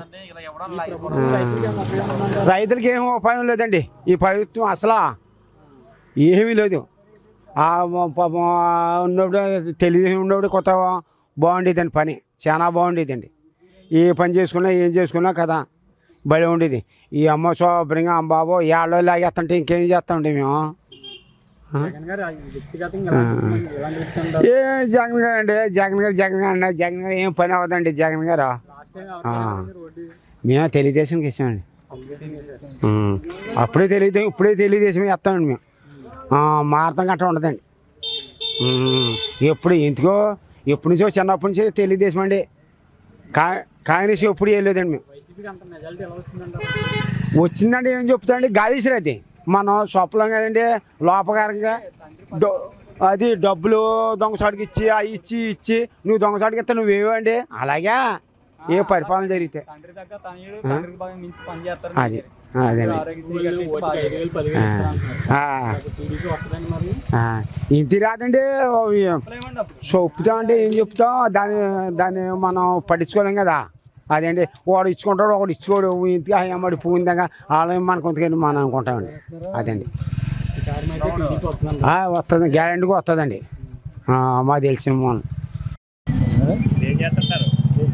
రైతులకి ఏం ఉపాయం లేదండి ఈ ప్రభుత్వం అసలు ఏమీ లేదు ఆ పాపం ఉన్నప్పుడు తెలియదు ఉన్నప్పుడు కొత్త బాగుండేదండి పని చాలా బాగుండేదండి ఏ పని చేసుకున్నా ఏం చేసుకున్నా కదా బలి ఉండేది ఈ అమ్మ శుభ్రంగా అమ్మ బాబు ఏళ్ళలో లాగేస్తుంటే ఇంకేం చేస్తామండి మేము ఆ? జగన్ గారు ఆ వ్యక్తిగతంగా ఎలా అనిపిస్తుంది? ఎలాంటి వ్యక్తి అంటారు? ఏ జగన్ గారు అండి జగన్ గారు జగన్ గారు అన్నారు జగన్ గారు ఏం పని అవ్వదండి జగన్ గారు లాస్ట్ టైం ఎవరు ఆ. వేశారు ఓటు? మేము తెలుగుదేశంకి ఇచ్చామండి తెలుగుదేశం వేశారు. ఉం. అప్పుడే తెలియదు ఇప్పుడే తెలుగుదేశం వేస్తామండి మేము ఆ, మారతం గట్రా ఉండదండి ఉం. ఎప్పుడు ఎందుకో ఎప్పటి నుంచో చిన్నప్పటి నుంచి తెలుగుదేశం అండి కా కాంగ్రెస్ ఎప్పుడు వేయలేదండి మేము వైసీపీకి అంత మెజారిటీ ఎలా వచ్చిందంటారు వచ్చిందంటే ఏం చెప్తాండి గాలీసరి అది మనం సొప్పలం కదండి లోపకారంగా డొ- అది డబ్బులు దొంగసాడికి ఇచ్చి అవి ఇచ్చి ఇచ్చి నువ్వు దొంగసాడికి ఇస్తే నువ్వేవండి అలాగే ఏ పరిపాలన జరిగితే తండ్రి దగ్గర తనయుడు ఆ? తండ్రికి బాగా మించి పని చేస్తారు అది అదండి ఆరోగ్యశ్రీ కట్టి ఓటుకి ఐదు వేలు పదివేలు ఆ. ఇస్తారంటున్నారు. ఆ. టీడీపీ వస్తుందండి మరి ఆ, ఇంటి రాదండి చెప్తాం అంటే ఏం చెప్తాం దాన్ని దాన్ని మనం పట్టించుకోలేం కదా అదేంటి వాడు ఇచ్చుకుంటాడు ఒకడు ఇచ్చుకోడు ఇంటికి అమ్మడి పోయిందాక వాళ్ళే మన కొంతకని మనం అనుకుంటామండి అదండి ఈసారి అయితే టీడీపీ వస్తుందండి ఆ, వస్తుంది గ్యారెంటీగా వస్తుందండి ఆ, మాకు తెలిసిన మొన్న ఏం చేస్తుంటారు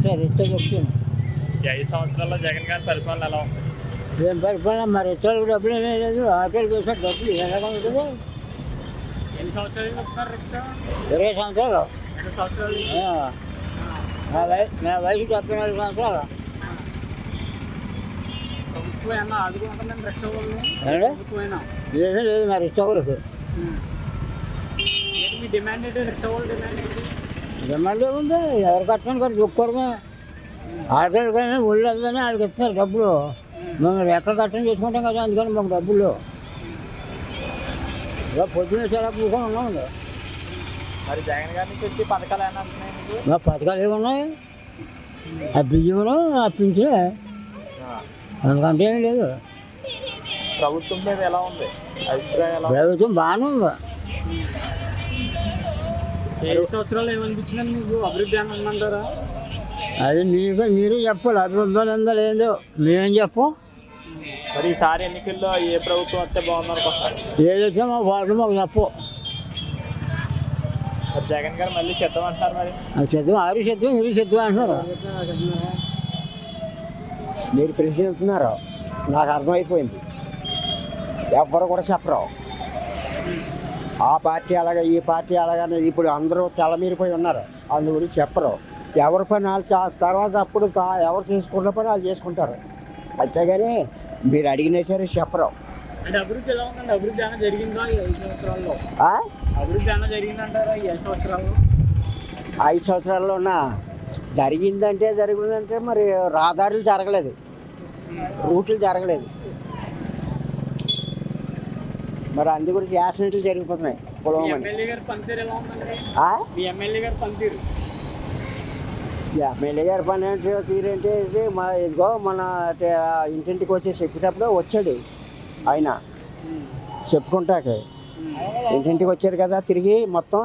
ఈ ఐదు సంవత్సరాల్లో జగన్ గారి పరిపాలన ఎలా ఉంది ఏం పరిపాలన మరి ఇతరులకు డబ్బులు ఏమీ లేదు ఆటోలు కోసం డబ్బులు ఎలాగ ఉంటుంది ఎన్ని సంవత్సరాలు వస్తున్నారు రిక్షా ఇరవై సంవత్సరాలు రెండు సంవత్సరాలు ఆ. నా వయసు నా వయసు డెబ్బై నాలుగు సంవత్సరాలు ప్రభుత్వం ఏమన్నా ఆదుకుంటుందండి రిక్షా వాళ్ళని ఏమండి? ప్రభుత్వమైనా ఏమీ లేదు మరి ఇష్టపడదు ఏంటి మీ డిమాండ్ ఏంటి రిక్షా వాళ్ళ డిమాండ్ ఏంటి డిమాండ్ ఏముంది ఎవరు కట్టమని కానీ చూసుకోవడమే ఆటోలు కానీ ఒళ్ళు అందరినీ వాళ్ళకి ఇస్తున్నారు డబ్బులు మేము ఎక్కడ కట్టడం చేసుకుంటాం కదా అందుకని మాకు డబ్బులు ఇలా పొద్దున్న చాలా కూర్చొని ఉన్నామండి మరి జగన్ గారి నుంచి వచ్చి పథకాలు ఏమైనా అంటున్నాయి మీకు మా పథకాలు ఏమున్నాయి ఆ బియ్యమును ఆ పింఛనే అందుకంటే ఏం లేదు ప్రభుత్వం మీద ఎలా ఉంది అభిప్రాయం ఎలా ఉంది? ప్రభుత్వం బాగానే ఉంది ఏ సంవత్సరాలు ఏమనిపించిందండి మీకు అభివృద్ధి అని ఉందంటారా అది మీకు మీరు చెప్పాలి అభివృద్ధి ఉందో లేదో మేమేం చెప్పం మరి ఈసారి ఎన్నికల్లో ఏ ప్రభుత్వం వస్తే బాగుంది అనుకుంటున్నారు ఏది వచ్చినా మా వార్డు మాకు చెప్పు మరి జగన్ గారు మళ్ళీ సిద్ధం అంటారు మరి అది చదువు ఆరు చదువు మీరు చదువు అంటున్నారు మీరు ప్రశ్న చెప్తున్నారు నాకు అర్థమైపోయింది ఎవ్వరు కూడా చెప్పరు ఆ పార్టీ అలాగా ఈ పార్టీ అలాగనే ఇప్పుడు అందరూ తెల్లమీరిపోయి ఉన్నారు అందు గురించి చెప్పరు ఎవరి పని వాళ్ళు చా- తర్వాత అప్పుడు తా- ఎవరు చేసుకున్న పని వాళ్ళు చేసుకుంటారు అంతేగాని మీరు అడిగిన సరే చెప్పరు అంటే అభివృద్ధి ఎలా ఉందండి అభివృద్ధి ఏమైనా జరిగిందా ఈ ఐదు సంవత్సరాల్లో ఆ? అభివృద్ధి ఏమైనా జరిగిందంటారా ఈ ఐదు సంవత్సరాల్లో ఐదు సంవత్సరాల్లో ఉన్న జరిగిందంటే జరిగిందంటే మరి రహదారులు జరగలేదు రూట్లు జరగలేదు మరి అందు గురించి యాక్సిడెంట్లు జరిగిపోతున్నాయి మీ పొలం అని ఎమ్మెల్యే గారి పనితీరు ఎలా ఉందండి ఆ? మీ ఎమ్మెల్యే గారి పనితీరు ఎమ్మెల్యే గారి పని ఏంటి తీరేంటి ఇది మా ఇదిగో మన టే- ఇంటింటికి వచ్చి చెప్పేటప్పుడు వచ్చాడు ఆయన చెప్పుకుంటాక ఇంటింటికి వచ్చారు కదా తిరిగి మొత్తం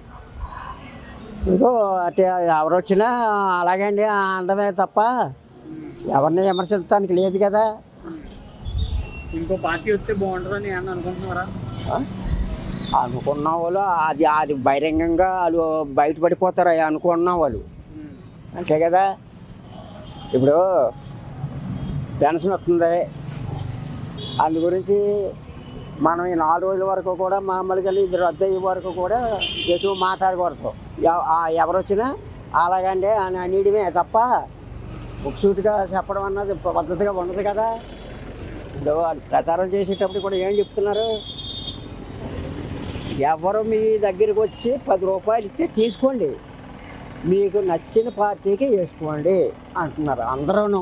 ఇంకో అటే ఎవరు వచ్చినా అలాగే అండి అందమే తప్ప ఎవరిని విమర్శించడానికి లేదు కదా ఇంకో పార్టీ వస్తే బాగుంటుందని ఏమన్నా అనుకుంటున్నారా ఆ? అనుకున్న వాళ్ళు అది అది బహిరంగంగా వాళ్ళు బయటపడిపోతారు అవి అనుకున్న వాళ్ళు అంతే కదా ఇప్పుడు పెన్షన్ వస్తుంది అందు గురించి మనం ఈ నాలుగు రోజుల వరకు కూడా మామూలుగా ఇది రద్దు అయ్యే వరకు కూడా ఎక్కువ మాట్లాడకూడదు ఎవ- ఆ ఎవరు వచ్చినా అలాగండి అని అనేయడమే తప్ప ముక్సూటిగా చెప్పడం అన్నది పద్ధతిగా ఉండదు కదా ఇప్పుడు వాళ్ళు ప్రచారం చేసేటప్పుడు కూడా ఏం చెప్తున్నారు ఎవరు మీ దగ్గరికి వచ్చి పది రూపాయలు ఇస్తే తీసుకోండి మీకు నచ్చిన పార్టీకి వేసుకోండి అంటున్నారు అందరూను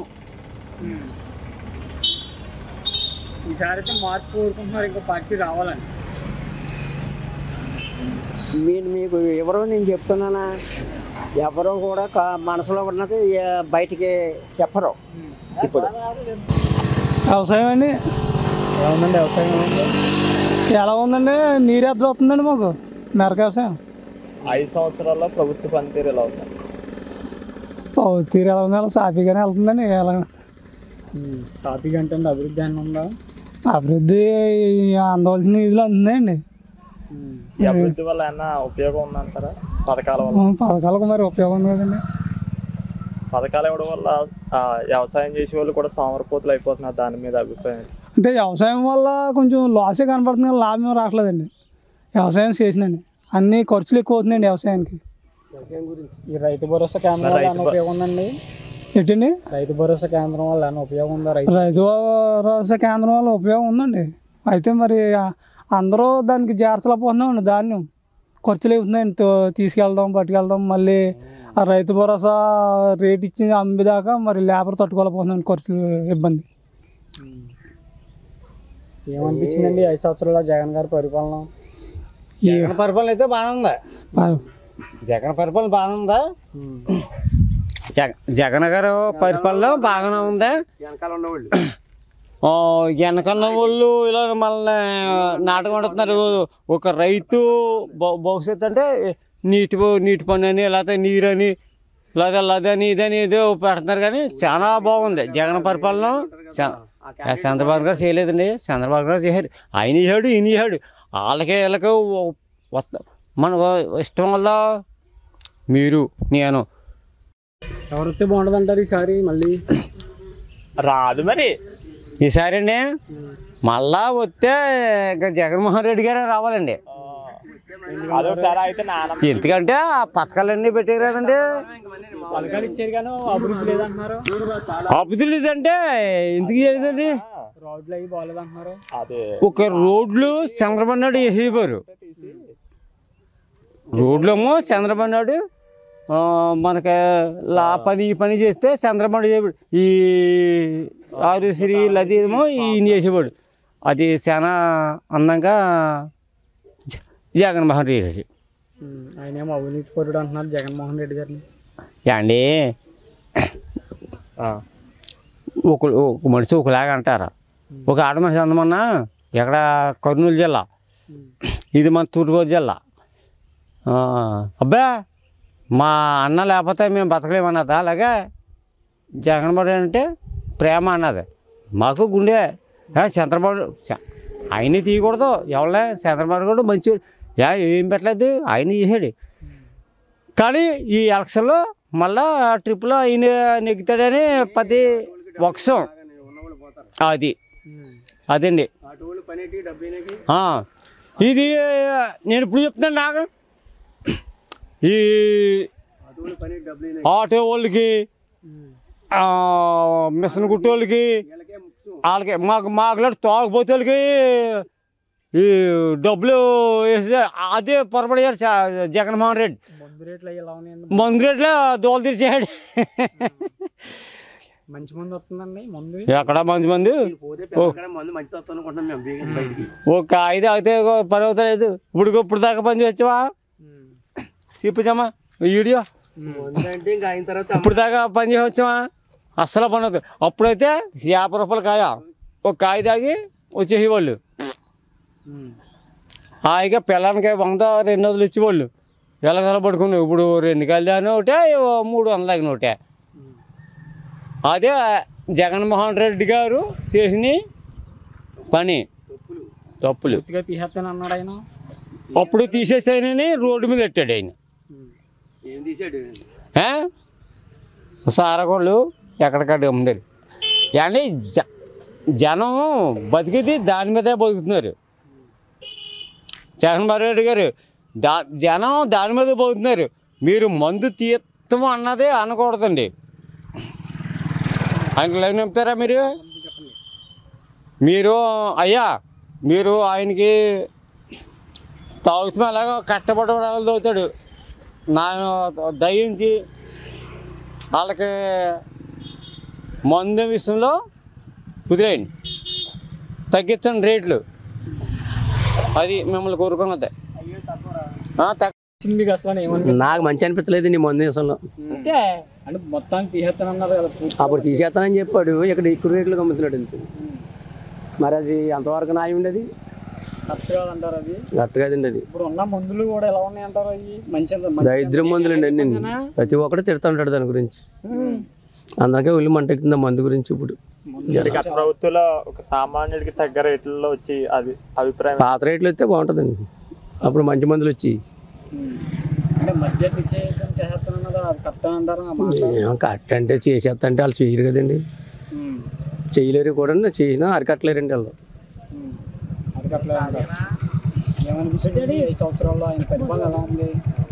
ఈసారి అయితే మార్పు కోరుకుంటున్నారు ఇంకో పార్టీ రావాలని మీరు మీకు ఎవరో నేను చెప్తున్నానా ఎవరో కూడా కా- మనసులో ఉన్నది ఏ, బయటికి చెప్పరు ఇప్పుడు వ్యవసాయం అండి ఎలా ఉందండి వ్యవసాయం ఎలా ఉందండి నీరు ఎద్దరు వస్తుందండి మాకు మెరక వ్యవసాయం ఐదు సంవత్సరాల్లో ప్రభుత్వ పనితీరు ఎలా ఉంది పౌ- తీరు ఎలా ఉంది అలా సాఫీగానే వెళ్తుందండి ఎలా సాఫీగా అంటే అభివృద్ధి అని ఉందా అభివృద్ధి అందవలసిన నిధులు అందుందండి ఈ అభివృద్ధి వల్ల ఏమన్నా ఉపయోగం ఉందంటారా పథకాల వల్ల పథకాలకు మరి ఉపయోగం ఉంది కదండి పథకాలు ఇవ్వడం వల్ల ఆ, వ్యవసాయం చేసే వాళ్ళు కూడా సోమరపోతులు అయిపోతున్నారు దాని మీద అభిప్రాయం ఏంటి? అంటే వ్యవసాయం వల్ల కొంచెం లాసే కనపడుతుంది కానీ లాభం ఏం రావట్లేదండి వ్యవసాయం చేసినండి అన్ని ఖర్చులు ఎక్కువ అవుతున్నాయండి వ్యవసాయానికి ఈ రైతు భరోసా కేంద్రం వల్ల ఏమైనా ఉపయోగం ఉందండి ఏంటండి రైతు భరోసా కేంద్రం వల్ల ఏమైనా ఉపయోగం ఉందా రైతు రైతు భరోసా కేంద్రం వల్ల ఉపయోగం ఉందండి అయితే మరి ఆ, అందరూ దానికి చేర్చలేకపోతున్నామండి ధాన్యం ఖర్చులు అవుతున్నాయండి తో- తీసుకెళ్ళడం పట్టుకెళ్ళడం మళ్ళీ ఆ రైతు భరోసా రేట్ ఇచ్చి అమ్మేదాకా మరి లేబర్ తట్టుకోలేకపోతున్నాం ఖర్చు ఇబ్బంది ఏమనిపించిందండి ఐదు సంవత్సరాల జగన్ గారి పరిపాలన జగన్ పరిపాలన అయితే బాగానే ఉందా ప- జగన్ పరిపాలన బాగానే ఉందా జగ జగన్ గారు పరిపాలన బాగానే ఉందా వెనకాల ఉన్నవాళ్ళు ఆ, వెనకన్న వాళ్ళు ఇలాగ మళ్ళీ నాటకం ఆడుతున్నారు ఒక రైతు భ- భవిష్యత్తు అంటే నీటి పో- నీటి పని అని లేకపోతే నీరు అని లేదా లదని ఇదని ఏదో పెడుతున్నారు కానీ చాలా బాగుంది జగన్ పరిపాలన చా- ఆ చంద్రబాబు గారు చేయలేదండి చంద్రబాబు గారు చేశారు ఆయన ఇయ్యాడు ఈయన ఇయ్యాడు వాళ్ళకి వీళ్ళకి ఓ- వస్త- మనకు ఇష్టం వల్ల మీరు నేను ఎవరు వస్తే బాగుంటుంది అంటారు ఈసారి మళ్ళీ రాదు మరి ఈసారి అండి మళ్ళా వస్తే ఇంకా జగన్మోహన్ రెడ్డి గారే రావాలండి అదొకసారి అయితే నాన్న ఎందుకంటే ఆ పథకాలన్నీ పెట్టారు కదండి పథకాలు ఇచ్చారు కానీ అభివృద్ధి లేదంటున్నారు అభివృద్ధి ఇదంటే ఎందుకు చేయలేదండి రోడ్లు అవి బాగాలేదంటున్నారు అదే ఒక రోడ్లు చంద్రబాబు నాయుడు వేసేవారు రోడ్లేమో చంద్రబాబు నాయుడు ఆ, మనకి లా పని ఈ పని చేస్తే చంద్రబాబు నాయుడు చేసేవాడు ఈ ఆరుశ్రీ లది ఏమో ఈయన చేసేవాడు అది చాలా అందంగా జ- జగన్మోహన్ రెడ్డి ఆయన ఏమో అవినీతి పరుడు అంటున్నారు జగన్మోహన్ రెడ్డి గారిని యాండి ఒక ఒక మనిషి ఒకలాగా అంటారు ఒక ఆడ మనిషి అందమన్నా ఎక్కడ కర్నూలు జిల్లా ఇది మన తూర్పుగోదావరి జిల్లా ఆ, అబ్బా మా అన్న లేకపోతే మేము బతకలేమన్నదా అలాగే జగన్మోహన్ రెడ్డి అంటే ప్రేమ అన్నది మాకు గుండె ఏ, చంద్రబాబు చ- ఆయన్ని తీయకూడదు ఎవరిలే చంద్రబాబు కూడా మంచి యా ఏం పెట్టలేదు ఆయన చేసాడు కానీ ఈ ఎలక్షన్లో మళ్ళా ట్రిప్లో ఆయన నెగ్గుతాడని పది వక్షం అది అదండి ఆ, ఇది నేను ఇప్పుడు చెప్తున్నాను నాకు ఈ ఆటో వాళ్ళకి ఆ, మిషన్ కుట్టే వాళ్ళకి వాళ్ళకి మాకు మాకు తాగుపోతే వాళ్ళకి ఈ డబ్బులు వేసి అదే పొరపడేయారు చ- జగన్మోహన్ రెడ్డి మందు రేట్లు అవి ఎలా ఉన్నాయండి మందు రేట్లో దోలు తీర్చాడు మంచి మందు వస్తుందండి మందు ఎక్కడ మంచి మంది ఓ, మందు మంచిది వస్తుంది అనుకుంటున్నాం మేము బీగం బయటికి ఒక ఐదు అయితే పని అవుతలేదు ఇప్పుడు ఇప్పుడు దాకా పని చేయొచ్చావా చూపించమ్మా ఈ వీడియో మందు అంటే ఇంకా అయిన తర్వాత ఇప్పుడు దాకా పని చేయవచ్చావా అస్సలు పని అవుతుంది అప్పుడైతే యాభై రూపాయలు కాయ ఒక కాయ తాగి వచ్చేసేవాళ్ళు హాయిగా పిల్లలకి వంద రెండు వందలు ఇచ్చేవాళ్ళు ఎలగల పడుకుని ఇప్పుడు రెండు కళ్యాణం ఒకటే ఓ మూడు వందలకి ఒకటే అదే జగన్మోహన్ రెడ్డి గారు చేసిన పని తప్పులు పూర్తిగా తీసేస్తాను అన్నాడు ఆయన అప్పుడు తీసేసానని రోడ్డు మీద పెట్టాడు ఆయన ఏం తీసాడు ఏ? సారగోళ్ళు ఎక్కడికక్కడ ఉంది అంటే జ జనం బతికిది దాని మీదే బతుకుతున్నారు జగన్మోహన్ రెడ్డి గారు దా జనం దాని మీద బతుకుతున్నారు మీరు మందు తీర్థం అన్నదే అనకూడదండి ఆయన లైన్ చెప్తారా మీరు మీరు అయ్యా మీరు ఆయనకి తాగుతూ అలాగా కష్టపడడం తాగుతాడు నా దయించి వాళ్ళకి మందు విషయంలో కుదిరేయండి తగ్గించండి రేట్లు అది మిమ్మల్ని కోరుకున్నది ఆ, తగ్గ- మీకు అసలు ఏమని నాకు మంచి అనిపించలేదు నీ మందు విషయంలో అంటే అంటే మొత్తానికి తీసేస్తాను అన్నారు కదా పూర్తి. అప్పుడు తీసేస్తానని చెప్పాడు ఇక్కడ ఎక్కువ రేట్లు అమ్ముతున్నాడు అంతే మరి అది ఎంతవరకు న్యాయం ఉండేది కరెక్ట్ కాదంటారు అది కరెక్ట్ కదండి అది ఇప్పుడు ఉన్న మందులు కూడా ఎలా ఉన్నాయి అంటారు అవి మంచి మంచి- దరిద్రం మందులు అండి అన్ని ప్రతి ఒక్కడు తిడతా ఉంటాడు దాని గురించి ఉమ్. అందరికీ ఒళ్ళు మంటెక్కుతుంది ఆ మందు గురించి ఇప్పుడు గత ప్రభుత్వంలో ఒక సామాన్యుడికి తగ్గ రేట్లలో వచ్చి అది అభిప్రాయం పాత రేట్లు వస్తే బాగుంటుందండి అప్పుడు మంచి మందులు వచ్చి ఉమ్. అంటే మధ్య నిషేధం చేసేస్తాను అన్నది అది కరెక్ట్ అంటారు ఆ మాట ఏమో కరెక్ట్ అంటే చేసేస్తా అంటే వాళ్ళు చేయరు కదండి ఉమ్. చేయలేరు కూడా చేసినా అరికట్టలేరండి వాళ్ళు ఉమ్. అది కరెక్ట్ అంటారు ఏమనిపిస్తుంది ఈ ఐదు సంవత్సరాల్లో ఆయన పరిపాలన ఎలా ఉంది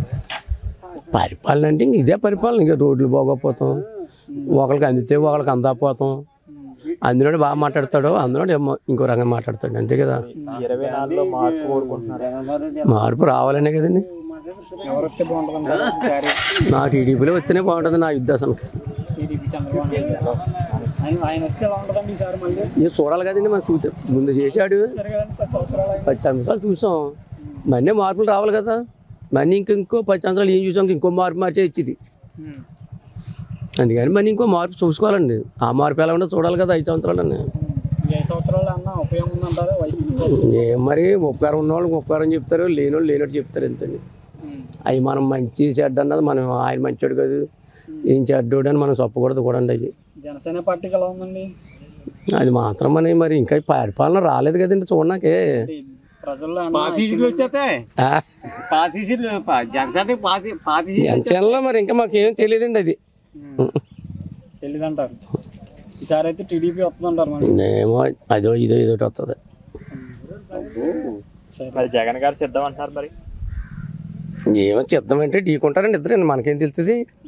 పరిపాలన అంటే ఇంక ఇదే పరిపాలన ఇంకా రోడ్లు బాగోపోతాం ఒకరికి అందితే ఒకరికి అందకపోతాం అందులో బాగా మాట్లాడతాడు అందులో ఏమో ఇంకో రకంగా మాట్లాడతాడు అంతే కదా ఇరవై నాలుగులో మార్పు కోరుకుంటున్నారు మార్పు రావాలనే కదండి ఎవరు వస్తే బాగుంటుంది అంటారు ఈసారి నా టీడీపీలో వస్తేనే బాగుంటుంది నా ఉద్దేశానికి టీడీపీ చంద్రబాబు నాయుడు గారు. ఆయన ఆయన వస్తే ఎలా ఉంటుందండి ఈసారి మళ్ళీ ఇది చూడాలి కదండి మనం చూస్తే ముందు చేశాడు సరే కదండి పది సంవత్సరాలు అయింది. పది సంవత్సరాలు చూసాం మళ్ళీ మార్పులు రావాలి కదా మళ్ళీ ఇంక ఇంకో పది సంవత్సరాలు ఏం చూసాం ఇంకో మార్పు మార్చే ఇచ్చింది ఉమ్. అందుకని మళ్ళీ ఇంకో మార్పు చూసుకోవాలండి ఆ మార్పు ఎలా ఉండో చూడాలి కదా ఐదు సంవత్సరాలని ఈ ఐదు సంవత్సరాలు అన్న ఉపయోగం ఉందంటారు వైసీపీ ఏం మరి ఉపకారం ఉన్నవాళ్ళకి ఉపకారం చెప్తారు లేని వాళ్ళు లేనట్టు చెప్తారు ఎంతండి అవి మనం మంచి చెడ్డ అన్నది మనం ఆయన మంచోడు కాదు ఏం చెడ్డోడు అని మనం చెప్పకూడదు కూడా అండి అవి జనసేన పార్టీకి ఎలా ఉందండి అది మాత్రం అని మరి ఇంకా పరిపాలన రాలేదు కదండి చూడనాకే ప్రజల్లో పాతి సీట్లు వచ్చేస్తాయి ఆ, పాతి సీట్లు జనసేన పాతి పాతి జనసేనలో మరి ఇంకా మాకేం తెలియదండి అది తెలియదంటారు ఈసారి అయితే టీడీపీ వస్తుందంటారు మరి ఏమో అదో ఇదో ఇదో వస్తుంది మరి జగన్ గారు సిద్ధం అంటున్నారు మరి ఏమో చేద్దామంటే ఢీకుంటారండి ఇద్దరండి మనకేం తెలుస్తుంది